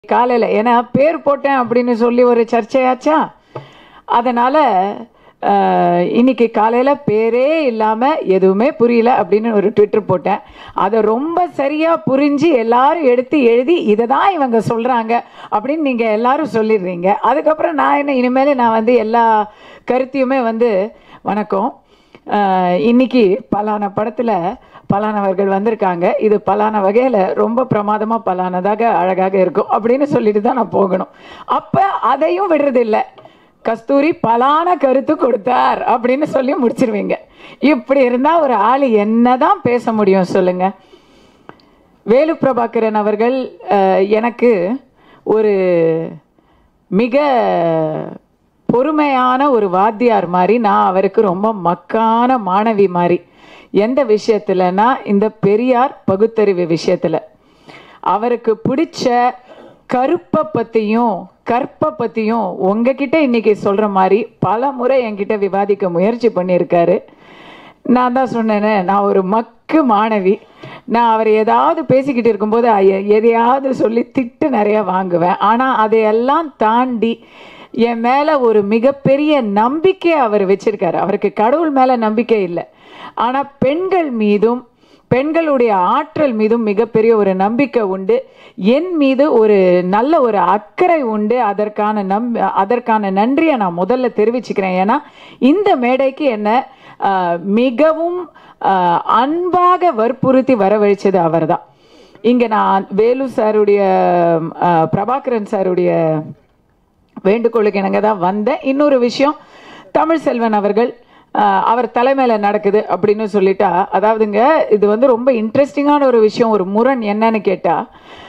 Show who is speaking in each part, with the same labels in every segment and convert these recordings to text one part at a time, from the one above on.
Speaker 1: காலையில் ஏன்னா பேர் போட்டேன் அப்படின்னு சொல்லி ஒரு சர்ச்சையாச்சா அதனால் இன்னைக்கு காலையில் பேரே இல்லாமல் எதுவுமே புரியல அப்படின்னு ஒரு ட்விட்டர் போட்டேன் அதை ரொம்ப சரியாக புரிஞ்சு எல்லாரும் எடுத்து எழுதி இதை தான் இவங்க சொல்கிறாங்க அப்படின்னு நீங்கள் எல்லாரும் சொல்லிடுறீங்க அதுக்கப்புறம் நான் என்ன இனிமேல் நான் வந்து எல்லா கருத்தையுமே வந்து வணக்கம் அஹ், இன்னைக்கு பலான படத்தில் பலானவர்கள் வந்திருக்காங்க இது பலான வகையில் ரொம்ப பிரமாதமாக பலானதாக அழகாக இருக்கும் அப்படின்னு சொல்லிட்டு தான் நான் போகணும் அப்போ அதையும் விடுறதில்லை கஸ்தூரி பலான கருத்து கொடுத்தார் அப்படின்னு சொல்லி முடிச்சிருவீங்க இப்படி இருந்தால் ஒரு ஆள் என்னதான் பேச முடியும் சொல்லுங்க வேலு பிரபாகரன் அவர்கள் அஹ், எனக்கு ஒரு மிக பொறுமையான ஒரு வாத்தியார் மாதிரி நான் அவருக்கு ரொம்ப மக்கான மாணவி மாதிரி எந்த விஷயத்துலனா இந்த பெரியார் பகுத்தறிவு விஷயத்துல அவருக்கு பிடிச்ச கருப்பை பற்றியும் கற்பை பற்றியும் உங்ககிட்ட இன்னைக்கு சொல்கிற மாதிரி பல முறை என்கிட்ட விவாதிக்க முயற்சி பண்ணியிருக்காரு நான் தான் சொன்னேனே நான் ஒரு மக்கு மாணவி நான் அவர் ஏதாவது பேசிக்கிட்டு இருக்கும்போது ஐய- எதையாவது சொல்லி திட்டு நிறைய வாங்குவேன் ஆனால் அதையெல்லாம் தாண்டி என் மேலே ஒரு மிகப்பெரிய நம்பிக்கை அவர் வச்சிருக்காரு அவருக்கு கடவுள் மேலே நம்பிக்கை இல்லை ஆனால் பெண்கள் மீதும் பெண்களுடைய ஆற்றல் மீதும் மிகப்பெரிய ஒரு நம்பிக்கை உண்டு என் மீது ஒரு நல்ல ஒரு அக்கறை உண்டு அதற்கான நம் அதற்கான நன்றியை நான் முதல்ல தெரிவிச்சுக்கிறேன் ஏன்னா இந்த மேடைக்கு என்ன ஆஹ், மிகவும் ஆஹ், அன்பாக வற்புறுத்தி வரவழைச்சது அவர்தான் இங்கே நான் வேலு சாருடைய ஆஹ், பிரபாகரன் சாருடைய வேண்டுகோளுக்கு இணங்க தான் வந்தேன் இன்னொரு விஷயம் தமிழ் செல்வன் அவர்கள் ஆஹ், அவர் தலைமையில் நடக்குது அப்படின்னு சொல்லிட்டா அதாவதுங்க இது வந்து ரொம்ப இன்ட்ரெஸ்டிங்கான ஒரு விஷயம் ஒரு முரண் என்னன்னு கேட்டால்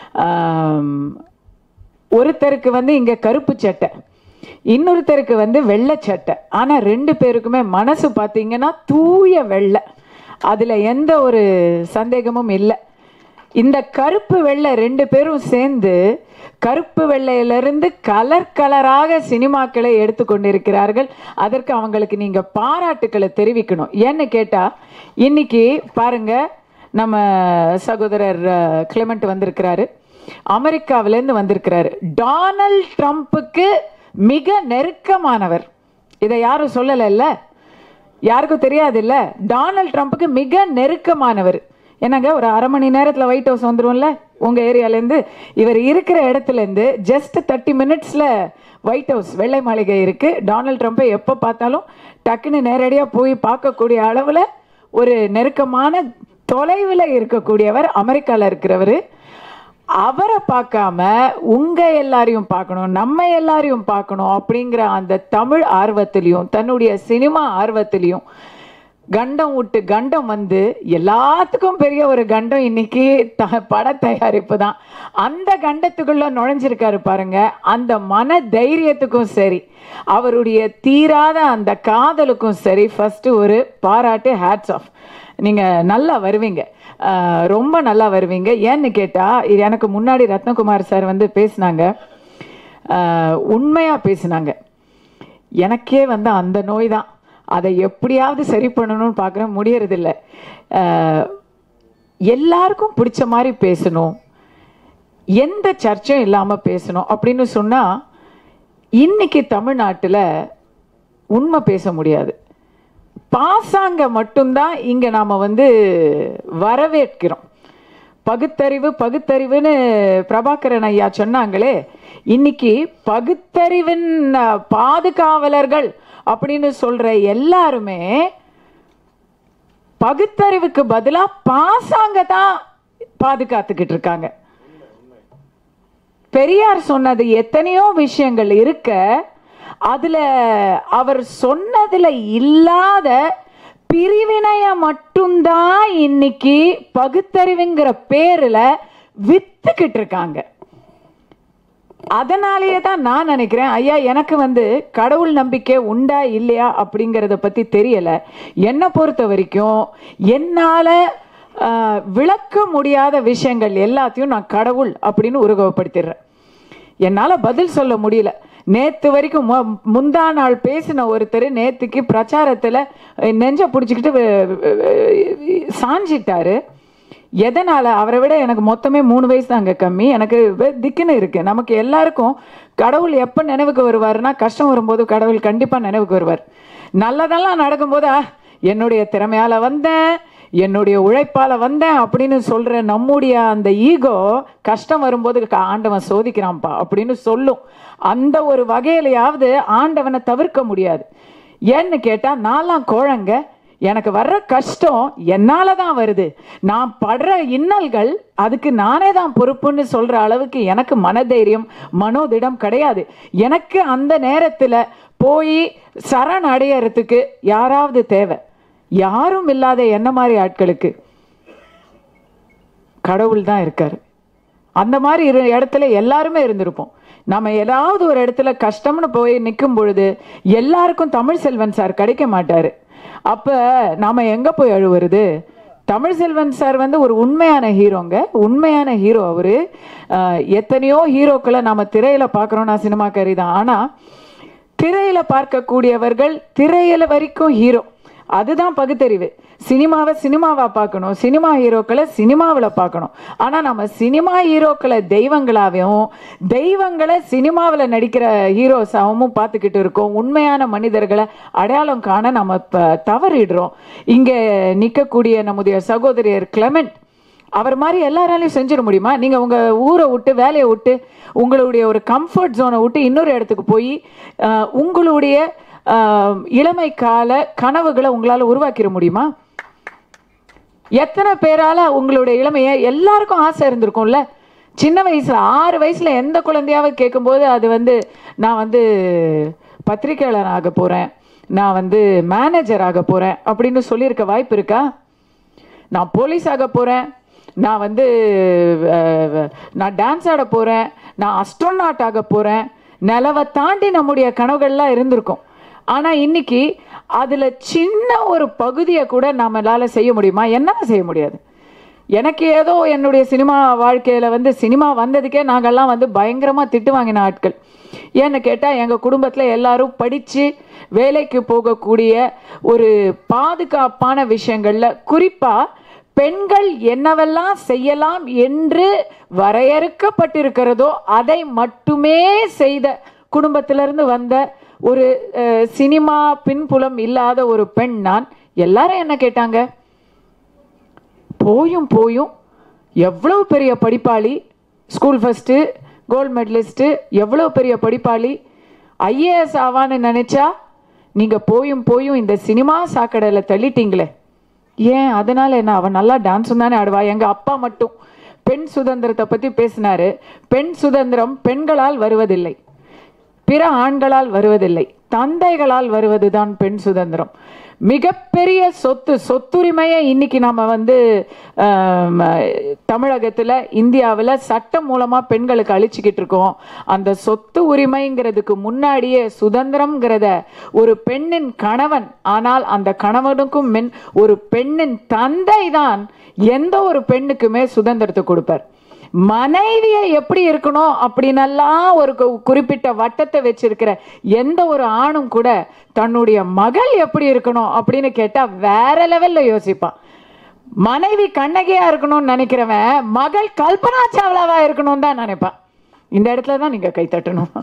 Speaker 1: ஒருத்தருக்கு வந்து இங்கே கருப்பு சட்டை இன்னொருத்தருக்கு வந்து வெள்ளை சட்டை ஆனால் ரெண்டு பேருக்குமே மனசு பார்த்தீங்கன்னா தூய வெள்ளை அதில் எந்த ஒரு சந்தேகமும் இல்லை இந்த கருப்பு வெள்ளை ரெண்டு பேரும் சேர்ந்து கருப்பு வெள்ளையிலிருந்து கலர் கலராக சினிமாக்களை எடுத்துக்கொண்டிருக்கிறார்கள் அதற்கு அவங்களுக்கு நீங்க பாராட்டுக்களை தெரிவிக்கணும் ஏன்னு கேட்டா இன்னைக்கு பாருங்க நம்ம சகோதரர் அஹ், கிளெமெண்ட் வந்திருக்கிறாரு அமெரிக்காவிலேருந்து வந்திருக்கிறாரு டொனால்ட் ட்ரம்ப்புக்கு மிக நெருக்கமானவர் இதை யாரும் சொல்லலைல்ல யாருக்கும் தெரியாது இல்ல டொனால்ட் ட்ரம்ப்புக்கு மிக நெருக்கமானவர் என்னங்க ஒரு அரை மணி நேரத்தில் ஒயிட் ஹவுஸ் வந்துரும்ல உங்கள் ஏரியாலேருந்து இவர் இருக்கிற இடத்துலேருந்து ஜஸ்ட் தேர்ட்டி மினிட்ஸில் ஒயிட் ஹவுஸ் வெள்ளை மாளிகை இருக்குது டொனால்ட் ட்ரம்ப்பை எப்போ பார்த்தாலும் டக்குன்னு நேரடியாக போய் பார்க்கக்கூடிய அளவில் ஒரு நெருக்கமான தொலைவில் இருக்கக்கூடியவர் அமெரிக்காவில் இருக்கிறவர் அவரை பார்க்காம உங்க எல்லாரையும் பார்க்கணும் நம்ம எல்லாரையும் பார்க்கணும் அப்படிங்கிற அந்த தமிழ் ஆர்வத்திலையும் தன்னுடைய சினிமா ஆர்வத்திலையும் கண்டம் விட்டு கண்டம் வந்து எல்லாத்துக்கும் பெரிய ஒரு கண்டம் இன்னைக்கு த பட தயாரிப்பு தான் அந்த கண்டத்துக்குள்ள நுழைஞ்சிருக்காரு பாருங்க அந்த மன தைரியத்துக்கும் சரி அவருடைய தீராத அந்த காதலுக்கும் சரி ஃபர்ஸ்ட் ஒரு பாராட்டு ஹேட்ஸ் ஆஃப் நீங்க நல்லா வருவீங்க ஆஹ் ரொம்ப நல்லா வருவீங்க ஏன்னு கேட்டா இது எனக்கு முன்னாடி ரத்னகுமார் சார் வந்து பேசினாங்க ஆஹ் உண்மையா பேசினாங்க எனக்கே வந்து அந்த நோய் தான் அதை எப்படியாவது சரி பண்ணணும்னு பார்க்குறேன் முடியறதில்ல ஆஹ் எல்லாருக்கும் பிடிச்ச மாதிரி பேசணும் எந்த சர்ச்சையும் இல்லாமல் பேசணும் அப்படின்னு சொன்னால் இன்னைக்கு தமிழ்நாட்டில் உண்மை பேச முடியாது பாசாங்க மட்டும்தான் இங்கே நாம் வந்து வரவேற்கிறோம் பகுத்தறிவு பகுத்தறிவுன்னு பிரபாகரன் ஐயா சொன்னாங்களே இன்னைக்கு பகுத்தறிவின் அஹ், பாதுகாவலர்கள் அப்படின்னு சொல்ற எல்லாருமே பகுத்தறிவுக்கு பதிலா பாசாங்க தான் பாதுகாத்துக்கிட்டு இருக்காங்க பெரியார் சொன்னது எத்தனையோ விஷயங்கள் இருக்க அதுல அவர் சொன்னதுல இல்லாத பிரிவினைய மட்டும்தான் இன்னைக்கு பகுத்தறிவுங்கிற பேர்ல வித்துக்கிட்டு இருக்காங்க அதனாலேயே தான் நான் நினைக்கிறேன் ஐயா எனக்கு வந்து கடவுள் நம்பிக்கை உண்டா இல்லையா அப்படிங்கிறத பற்றி தெரியல என்னை பொறுத்த வரைக்கும் என்னால் விளக்க முடியாத விஷயங்கள் எல்லாத்தையும் நான் கடவுள் அப்படின்னு உருவகப்படுத்திடுறேன் என்னால் பதில் சொல்ல முடியல நேத்து வரைக்கும் மு- முந்தா நாள் பேசின ஒருத்தர் நேத்துக்கு பிரச்சாரத்தில் நெஞ்ச பிடிச்சிக்கிட்டு சாஞ்சிட்டாரு எதனால அவரை விட எனக்கு மொத்தமே மூணு வயசு தாங்க கம்மி எனக்கு வெ- திக்குன்னு இருக்கு நமக்கு எல்லாருக்கும் கடவுள் எப்போ நினைவுக்கு வருவாருன்னா கஷ்டம் வரும்போது கடவுள் கண்டிப்பா நினைவுக்கு வருவார் நல்லதெல்லாம் நடக்கும்போது "ஆ, என்னுடைய திறமையால வந்தேன் என்னுடைய உழைப்பால வந்தேன் அப்படின்னு சொல்ற நம்முடைய அந்த ஈகோ கஷ்டம் வரும்போது "க- ஆண்டவன் சோதிக்கிறான்ப்பா அப்படின்னு சொல்லும் அந்த ஒரு வகையிலையாவது ஆண்டவனை தவிர்க்க முடியாது ஏன்னு கேட்டா நான்லாம் கோழங்க எனக்கு வர்ற கஷ்டம் என்னால தான் வருது நான் படுற இன்னல்கள் அதுக்கு நானே தான் பொறுப்புன்னு சொல்ற அளவுக்கு எனக்கு மனதைரியம் மனோதிடம் கிடையாது எனக்கு அந்த நேரத்துல போய் சரண் அடையறதுக்கு யாராவது தேவை யாரும் இல்லாத என்ன மாதிரி ஆட்களுக்கு கடவுள் தான் இருக்காரு அந்த மாதிரி இரு இடத்துல எல்லாருமே இருந்திருப்போம் நம்ம ஏதாவது ஒரு இடத்துல கஷ்டம்னு போய் நிற்கும் பொழுது எல்லாருக்கும் தமிழ் செல்வன் சார் கிடைக்க மாட்டாரு அப்ப நாம எங்க போய் அழுவுறது தமிழ் செல்வன் சார் வந்து ஒரு உண்மையான ஹீரோங்க உண்மையான ஹீரோ அவரு அஹ், எத்தனையோ ஹீரோக்களை நாம திரையில பார்க்குறோம் நான் சினிமாக்காரி தான் ஆனா திரையில பார்க்கக்கூடியவர்கள் திரையில வரைக்கும் ஹீரோ அதுதான் பகுத்தறிவு சினிமாவை சினிமாவா பார்க்கணும் சினிமா ஹீரோக்களை சினிமாவில் பார்க்கணும் ஆனா நம்ம சினிமா ஹீரோக்களை தெய்வங்களாகவும் தெய்வங்களை சினிமாவில் நடிக்கிற ஹீரோஸாகவும் பார்த்துக்கிட்டு இருக்கோம் உண்மையான மனிதர்களை அடையாளம் காண நம்ம இப்ப தவறிடுறோம் இங்க நிற்கக்கூடிய நம்முடைய சகோதரியர் கிளமெண்ட் அவர் மாதிரி எல்லாராலையும் செஞ்சிட முடியுமா நீங்க உங்க ஊரை விட்டு வேலையை விட்டு உங்களுடைய ஒரு கம்ஃபர்ட் ஜோனை விட்டு இன்னொரு இடத்துக்கு போய் அஹ், உங்களுடைய அஹ், இளமை கால கனவுகளை உங்களால உருவாக்கிட முடியுமா எத்தனை பேரால உங்களுடைய இளமையை எல்லாருக்கும் ஆசை இருந்திருக்கும்ல சின்ன வயசுல ஆறு வயசுல எந்த குழந்தையாவது கேட்கும்போது அது வந்து நான் வந்து பத்திரிக்கையாளர் ஆக போறேன் நான் வந்து மேனேஜர் ஆக போறேன் அப்படின்னு சொல்லியிருக்க வாய்ப்பு இருக்கா நான் போலீஸ் ஆக போகிறேன் நான் வந்து அஹ், நான் டான்ஸ் ஆட போகிறேன் நான் அஸ்ட்ரோநாட் ஆக போகிறேன் நிலவை தாண்டி நம்முடைய கனவுகள்லாம் இருந்திருக்கும் ஆனால் இன்னைக்கு அதில் சின்ன ஒரு பகுதியை கூட நம்மளால செய்ய முடியுமா என்னால் செய்ய முடியாது எனக்கு ஏதோ என்னுடைய சினிமா வாழ்க்கையில் வந்து சினிமா வந்ததுக்கே நாங்கள்லாம் வந்து பயங்கரமாக திட்டு வாங்கின ஆட்கள் ஏன்னு கேட்டால் எங்கள் குடும்பத்தில் எல்லாரும் படித்து வேலைக்கு போகக்கூடிய ஒரு பாதுகாப்பான விஷயங்களில் குறிப்பாக பெண்கள் என்னவெல்லாம் செய்யலாம் என்று வரையறுக்கப்பட்டிருக்கிறதோ அதை மட்டுமே செய்த குடும்பத்திலிருந்து வந்த ஒரு அஹ், சினிமா பின்புலம் இல்லாத ஒரு பெண் நான் எல்லாரும் என்ன கேட்டாங்க போயும் போயும் எவ்வளவு பெரிய படிப்பாளி ஸ்கூல் ஃபஸ்ட்டு கோல்டு மெடலிஸ்ட்டு எவ்வளோ பெரிய படிப்பாளி ஐஏஎஸ் ஆவான்னு நினைச்சா நீங்க போயும் போயும் இந்த சினிமா சாக்கடையில் தள்ளிட்டீங்களே ஏன் அதனால என்ன அவன் நல்லா டான்ஸும் தானே ஆடுவா எங்க அப்பா மட்டும் பெண் சுதந்திரத்தை பத்தி பேசினாரு பெண் சுதந்திரம் பெண்களால் வருவதில்லை பிற ஆண்களால் வருவதில்லை தந்தைகளால் வருவதுதான் பெண் சுதந்திரம் மிகப்பெரிய சொத்து சொத்துரிமையை இன்னைக்கு நாம வந்து ஆம், தமிழகத்துல இந்தியாவில் சட்டம் மூலமா பெண்களுக்கு அழிச்சுக்கிட்டு இருக்கோம் அந்த சொத்து உரிமைங்கிறதுக்கு முன்னாடியே சுதந்திரம்ங்கிறத ஒரு பெண்ணின் கணவன் ஆனால் அந்த கணவனுக்கும் மென் ஒரு பெண்ணின் தந்தை தான் எந்த ஒரு பெண்ணுக்குமே சுதந்திரத்தை கொடுப்பார் மனைவியை எப்படி இருக்கணும் அப்படின்னெல்லாம் ஒரு கு- குறிப்பிட்ட வட்டத்தை வச்சிருக்கிற எந்த ஒரு ஆணும் கூட தன்னுடைய மகள் எப்படி இருக்கணும் அப்படின்னு கேட்டா வேற லெவல்ல யோசிப்பான் மனைவி கண்ணகியா இருக்கணும்னு நினைக்கிறவன் மகள் கல்பனா சாவ்லாவா இருக்கணும்னு தான் நினைப்பான் இந்த இடத்துல தான் நீங்க கை தட்டணும்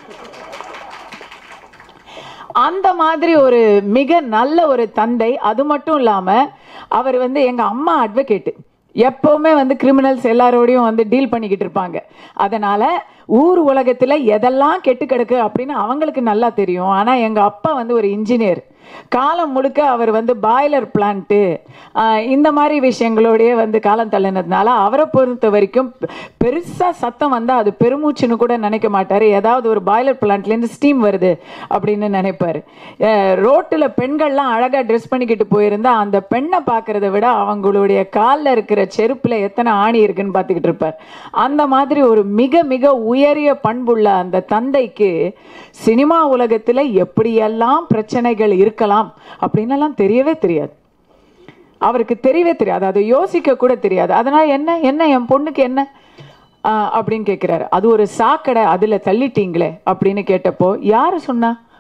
Speaker 1: அந்த மாதிரி ஒரு மிக நல்ல ஒரு தந்தை அது மட்டும் இல்லாம அவர் வந்து எங்க அம்மா அட்வொகேட்டு எப்பவுமே வந்து கிரிமினல்ஸ் எல்லாரோடையும் வந்து டீல் பண்ணிக்கிட்டு இருப்பாங்க அதனால ஊர் உலகத்துல எதெல்லாம் கெட்டு கிடக்கு அப்படின்னு அவங்களுக்கு நல்லா தெரியும் ஆனா எங்க அப்பா வந்து ஒரு இன்ஜினியர் காலம் முழுக்க அவர் வந்து பாய்லர் பிளான்ட்டு இந்த மாதிரி விஷயங்களோடயே வந்து காலம் தள்ளினதுனால அவரை பொறுத்த வரைக்கும் பெ- பெருசா சத்தம் வந்தா அது பெருமூச்சுன்னு கூட நினைக்க மாட்டாரு ஏதாவது ஒரு பாய்லர் பிளான்ட்லேருந்து ஸ்டீம் வருது அப்படின்னு நினைப்பாரு ரோட்டில் பெண்கள்லாம் அழகா ட்ரெஸ் பண்ணிக்கிட்டு போயிருந்தா அந்த பெண்ணை பார்க்கறத விட அவங்களுடைய காலில் இருக்கிற செருப்புல எத்தனை ஆணி இருக்குன்னு பார்த்துக்கிட்டு இருப்பார் அந்த மாதிரி ஒரு மிக மிக உயரிய பண்புள்ள அந்த தந்தைக்கு சினிமா உலகத்துல எப்படியெல்லாம் பிரச்சனைகள் இருக்கலாம் அப்படின்னெல்லாம் தெரியவே தெரியாது அவருக்கு தெரியவே தெரியாது அதை யோசிக்க கூட தெரியாது அதனால என்ன என்ன என் பொண்ணுக்கு என்ன ஆஹ் அப்படின்னு கேட்குறாரு அது ஒரு சாக்கடை அதில் தள்ளிட்டீங்களே அப்படின்னு கேட்டப்போ யார் சொன்னா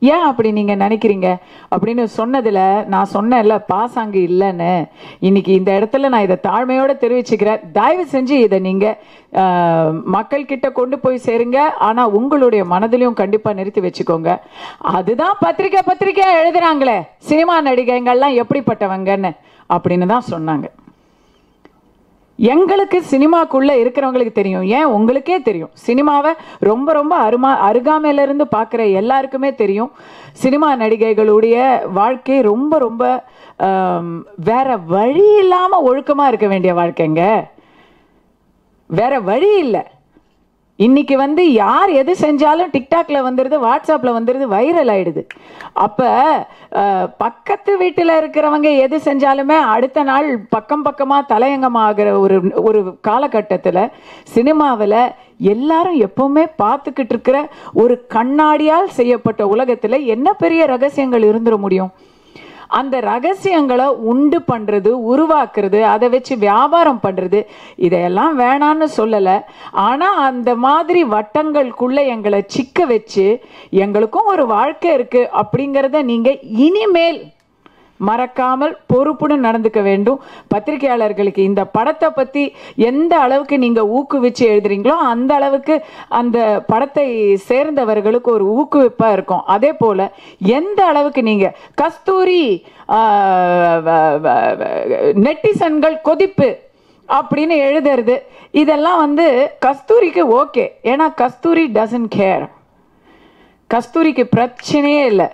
Speaker 1: ஏன் அப்படி நீங்க நினைக்கிறீங்க அப்படின்னு சொன்னதுல நான் சொன்னேன்ல பாசாங்கு இல்லைன்னு இன்னைக்கு இந்த இடத்துல நான் இதை தாழ்மையோட தெரிவிச்சுக்கிறேன் தயவு செஞ்சு இதை நீங்க ஆஹ், மக்கள் கிட்ட கொண்டு போய் சேருங்க ஆனா உங்களுடைய மனதிலையும் கண்டிப்பா நிறுத்தி வச்சுக்கோங்க அதுதான் பத்திரிக்கை பத்திரிக்கையா எழுதுறாங்களே சினிமா நடிகைங்கள்லாம் எப்படிப்பட்டவங்கன்னு அப்படின்னு தான் சொன்னாங்க எங்களுக்கு சினிமாக்குள்ள இருக்கிறவங்களுக்கு தெரியும் ஏன் உங்களுக்கே தெரியும் சினிமாவை ரொம்ப ரொம்ப அருமா அருகாமையில இருந்து பார்க்குற எல்லாருக்குமே தெரியும் சினிமா நடிகைகளுடைய வாழ்க்கை ரொம்ப ரொம்ப ஆம், வேற வழி இல்லாம ஒழுக்கமா இருக்க வேண்டிய வாழ்க்கைங்க வேற வழி இல்லை இன்னைக்கு வந்து யார் எது செஞ்சாலும் டிக்டாக்ல வந்துடுது வாட்ஸ்அப்ல வந்துடுது வைரல் ஆயிடுது அப்ப அஹ், பக்கத்து வீட்டில் இருக்கிறவங்க எது செஞ்சாலுமே அடுத்த நாள் பக்கம் பக்கமா தலையங்கமாகிற ஒரு ஒரு காலகட்டத்தில் சினிமாவில் எல்லாரும் எப்பவுமே பார்த்துக்கிட்டு இருக்கிற ஒரு கண்ணாடியால் செய்யப்பட்ட உலகத்தில் என்ன பெரிய ரகசியங்கள் இருந்துட முடியும் அந்த ரகசியங்களை உண்டு பண்றது உருவாக்குறது அதை வச்சு வியாபாரம் பண்றது இதையெல்லாம் வேணான்னு சொல்லலை ஆனா அந்த மாதிரி வட்டங்களுக்குள்ள எங்களை சிக்க வச்சு எங்களுக்கும் ஒரு வாழ்க்கை இருக்கு அப்படிங்கிறத நீங்க இனிமேல் மறக்காமல் பொறுப்புடன் நடந்துக்க வேண்டும் பத்திரிகையாளர்களுக்கு இந்த படத்தை பத்தி எந்த அளவுக்கு நீங்க ஊக்குவிச்சு எழுதுறீங்களோ அந்த அளவுக்கு அந்த படத்தை சேர்ந்தவர்களுக்கு ஒரு ஊக்குவிப்பா இருக்கும் அதே போல எந்த அளவுக்கு நீங்க கஸ்தூரி ஆஹ், வ- வ- வ- நெட்டிசன்கள் கொதிப்பு அப்படின்னு எழுதுறது இதெல்லாம் வந்து கஸ்தூரிக்கு ஓகே ஏன்னா கஸ்தூரி டசன்ட் கேர் கஸ்தூரிக்கு பிரச்சனையே இல்லை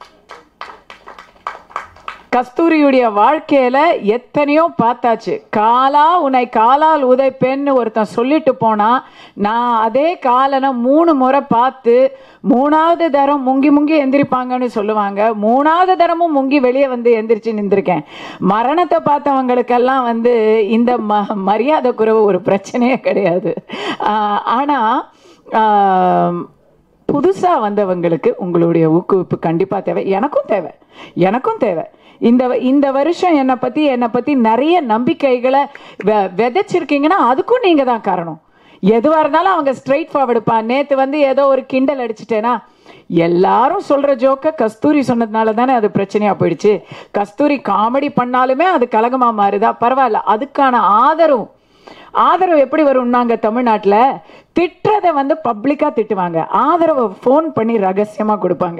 Speaker 1: கஸ்தூரியுடைய வாழ்க்கையில எத்தனையோ பார்த்தாச்சு காலா உன்னை காலால் உதைப்பேன்னு ஒருத்தன் சொல்லிட்டு போனா நான் அதே காலனை மூணு முறை பார்த்து மூணாவது தரம் முங்கி முங்கி எந்திரிப்பாங்கன்னு சொல்லுவாங்க மூணாவது தரமும் முங்கி வெளியே வந்து எந்திரிச்சு நின்றுருக்கேன் மரணத்தை பார்த்தவங்களுக்கெல்லாம் வந்து இந்த ம மரியாதை குறைவு ஒரு பிரச்சனையே கிடையாது ஆஹ் ஆனா ஆஹ் புதுசா வந்தவங்களுக்கு உங்களுடைய ஊக்குவிப்பு கண்டிப்பா தேவை எனக்கும் தேவை எனக்கும் தேவை இந்த வ- இந்த வருஷம் என்னை பத்தி என்னை பத்தி நிறைய நம்பிக்கைகளை வெ- விதைச்சிருக்கீங்கன்னா அதுக்கும் நீங்க தான் காரணம் எதுவா இருந்தாலும் அவங்க ஸ்ட்ரைட் ஃபார்வர்டுப்பா நேத்து வந்து ஏதோ ஒரு கிண்டல் அடிச்சிட்டேனா எல்லாரும் சொல்ற ஜோக்க கஸ்தூரி சொன்னதுனால தானே அது பிரச்சனையா போயிடுச்சு கஸ்தூரி காமெடி பண்ணாலுமே அது கலகமா மாறுதா பரவாயில்ல அதுக்கான ஆதரவு ஆதரவு எப்படி வரும் நாங்க தமிழ்நாட்டுல திட்டுறத வந்து பப்ளிக்கா திட்டுவாங்க ஆதரவை ஃபோன் பண்ணி ரகசியமா கொடுப்பாங்க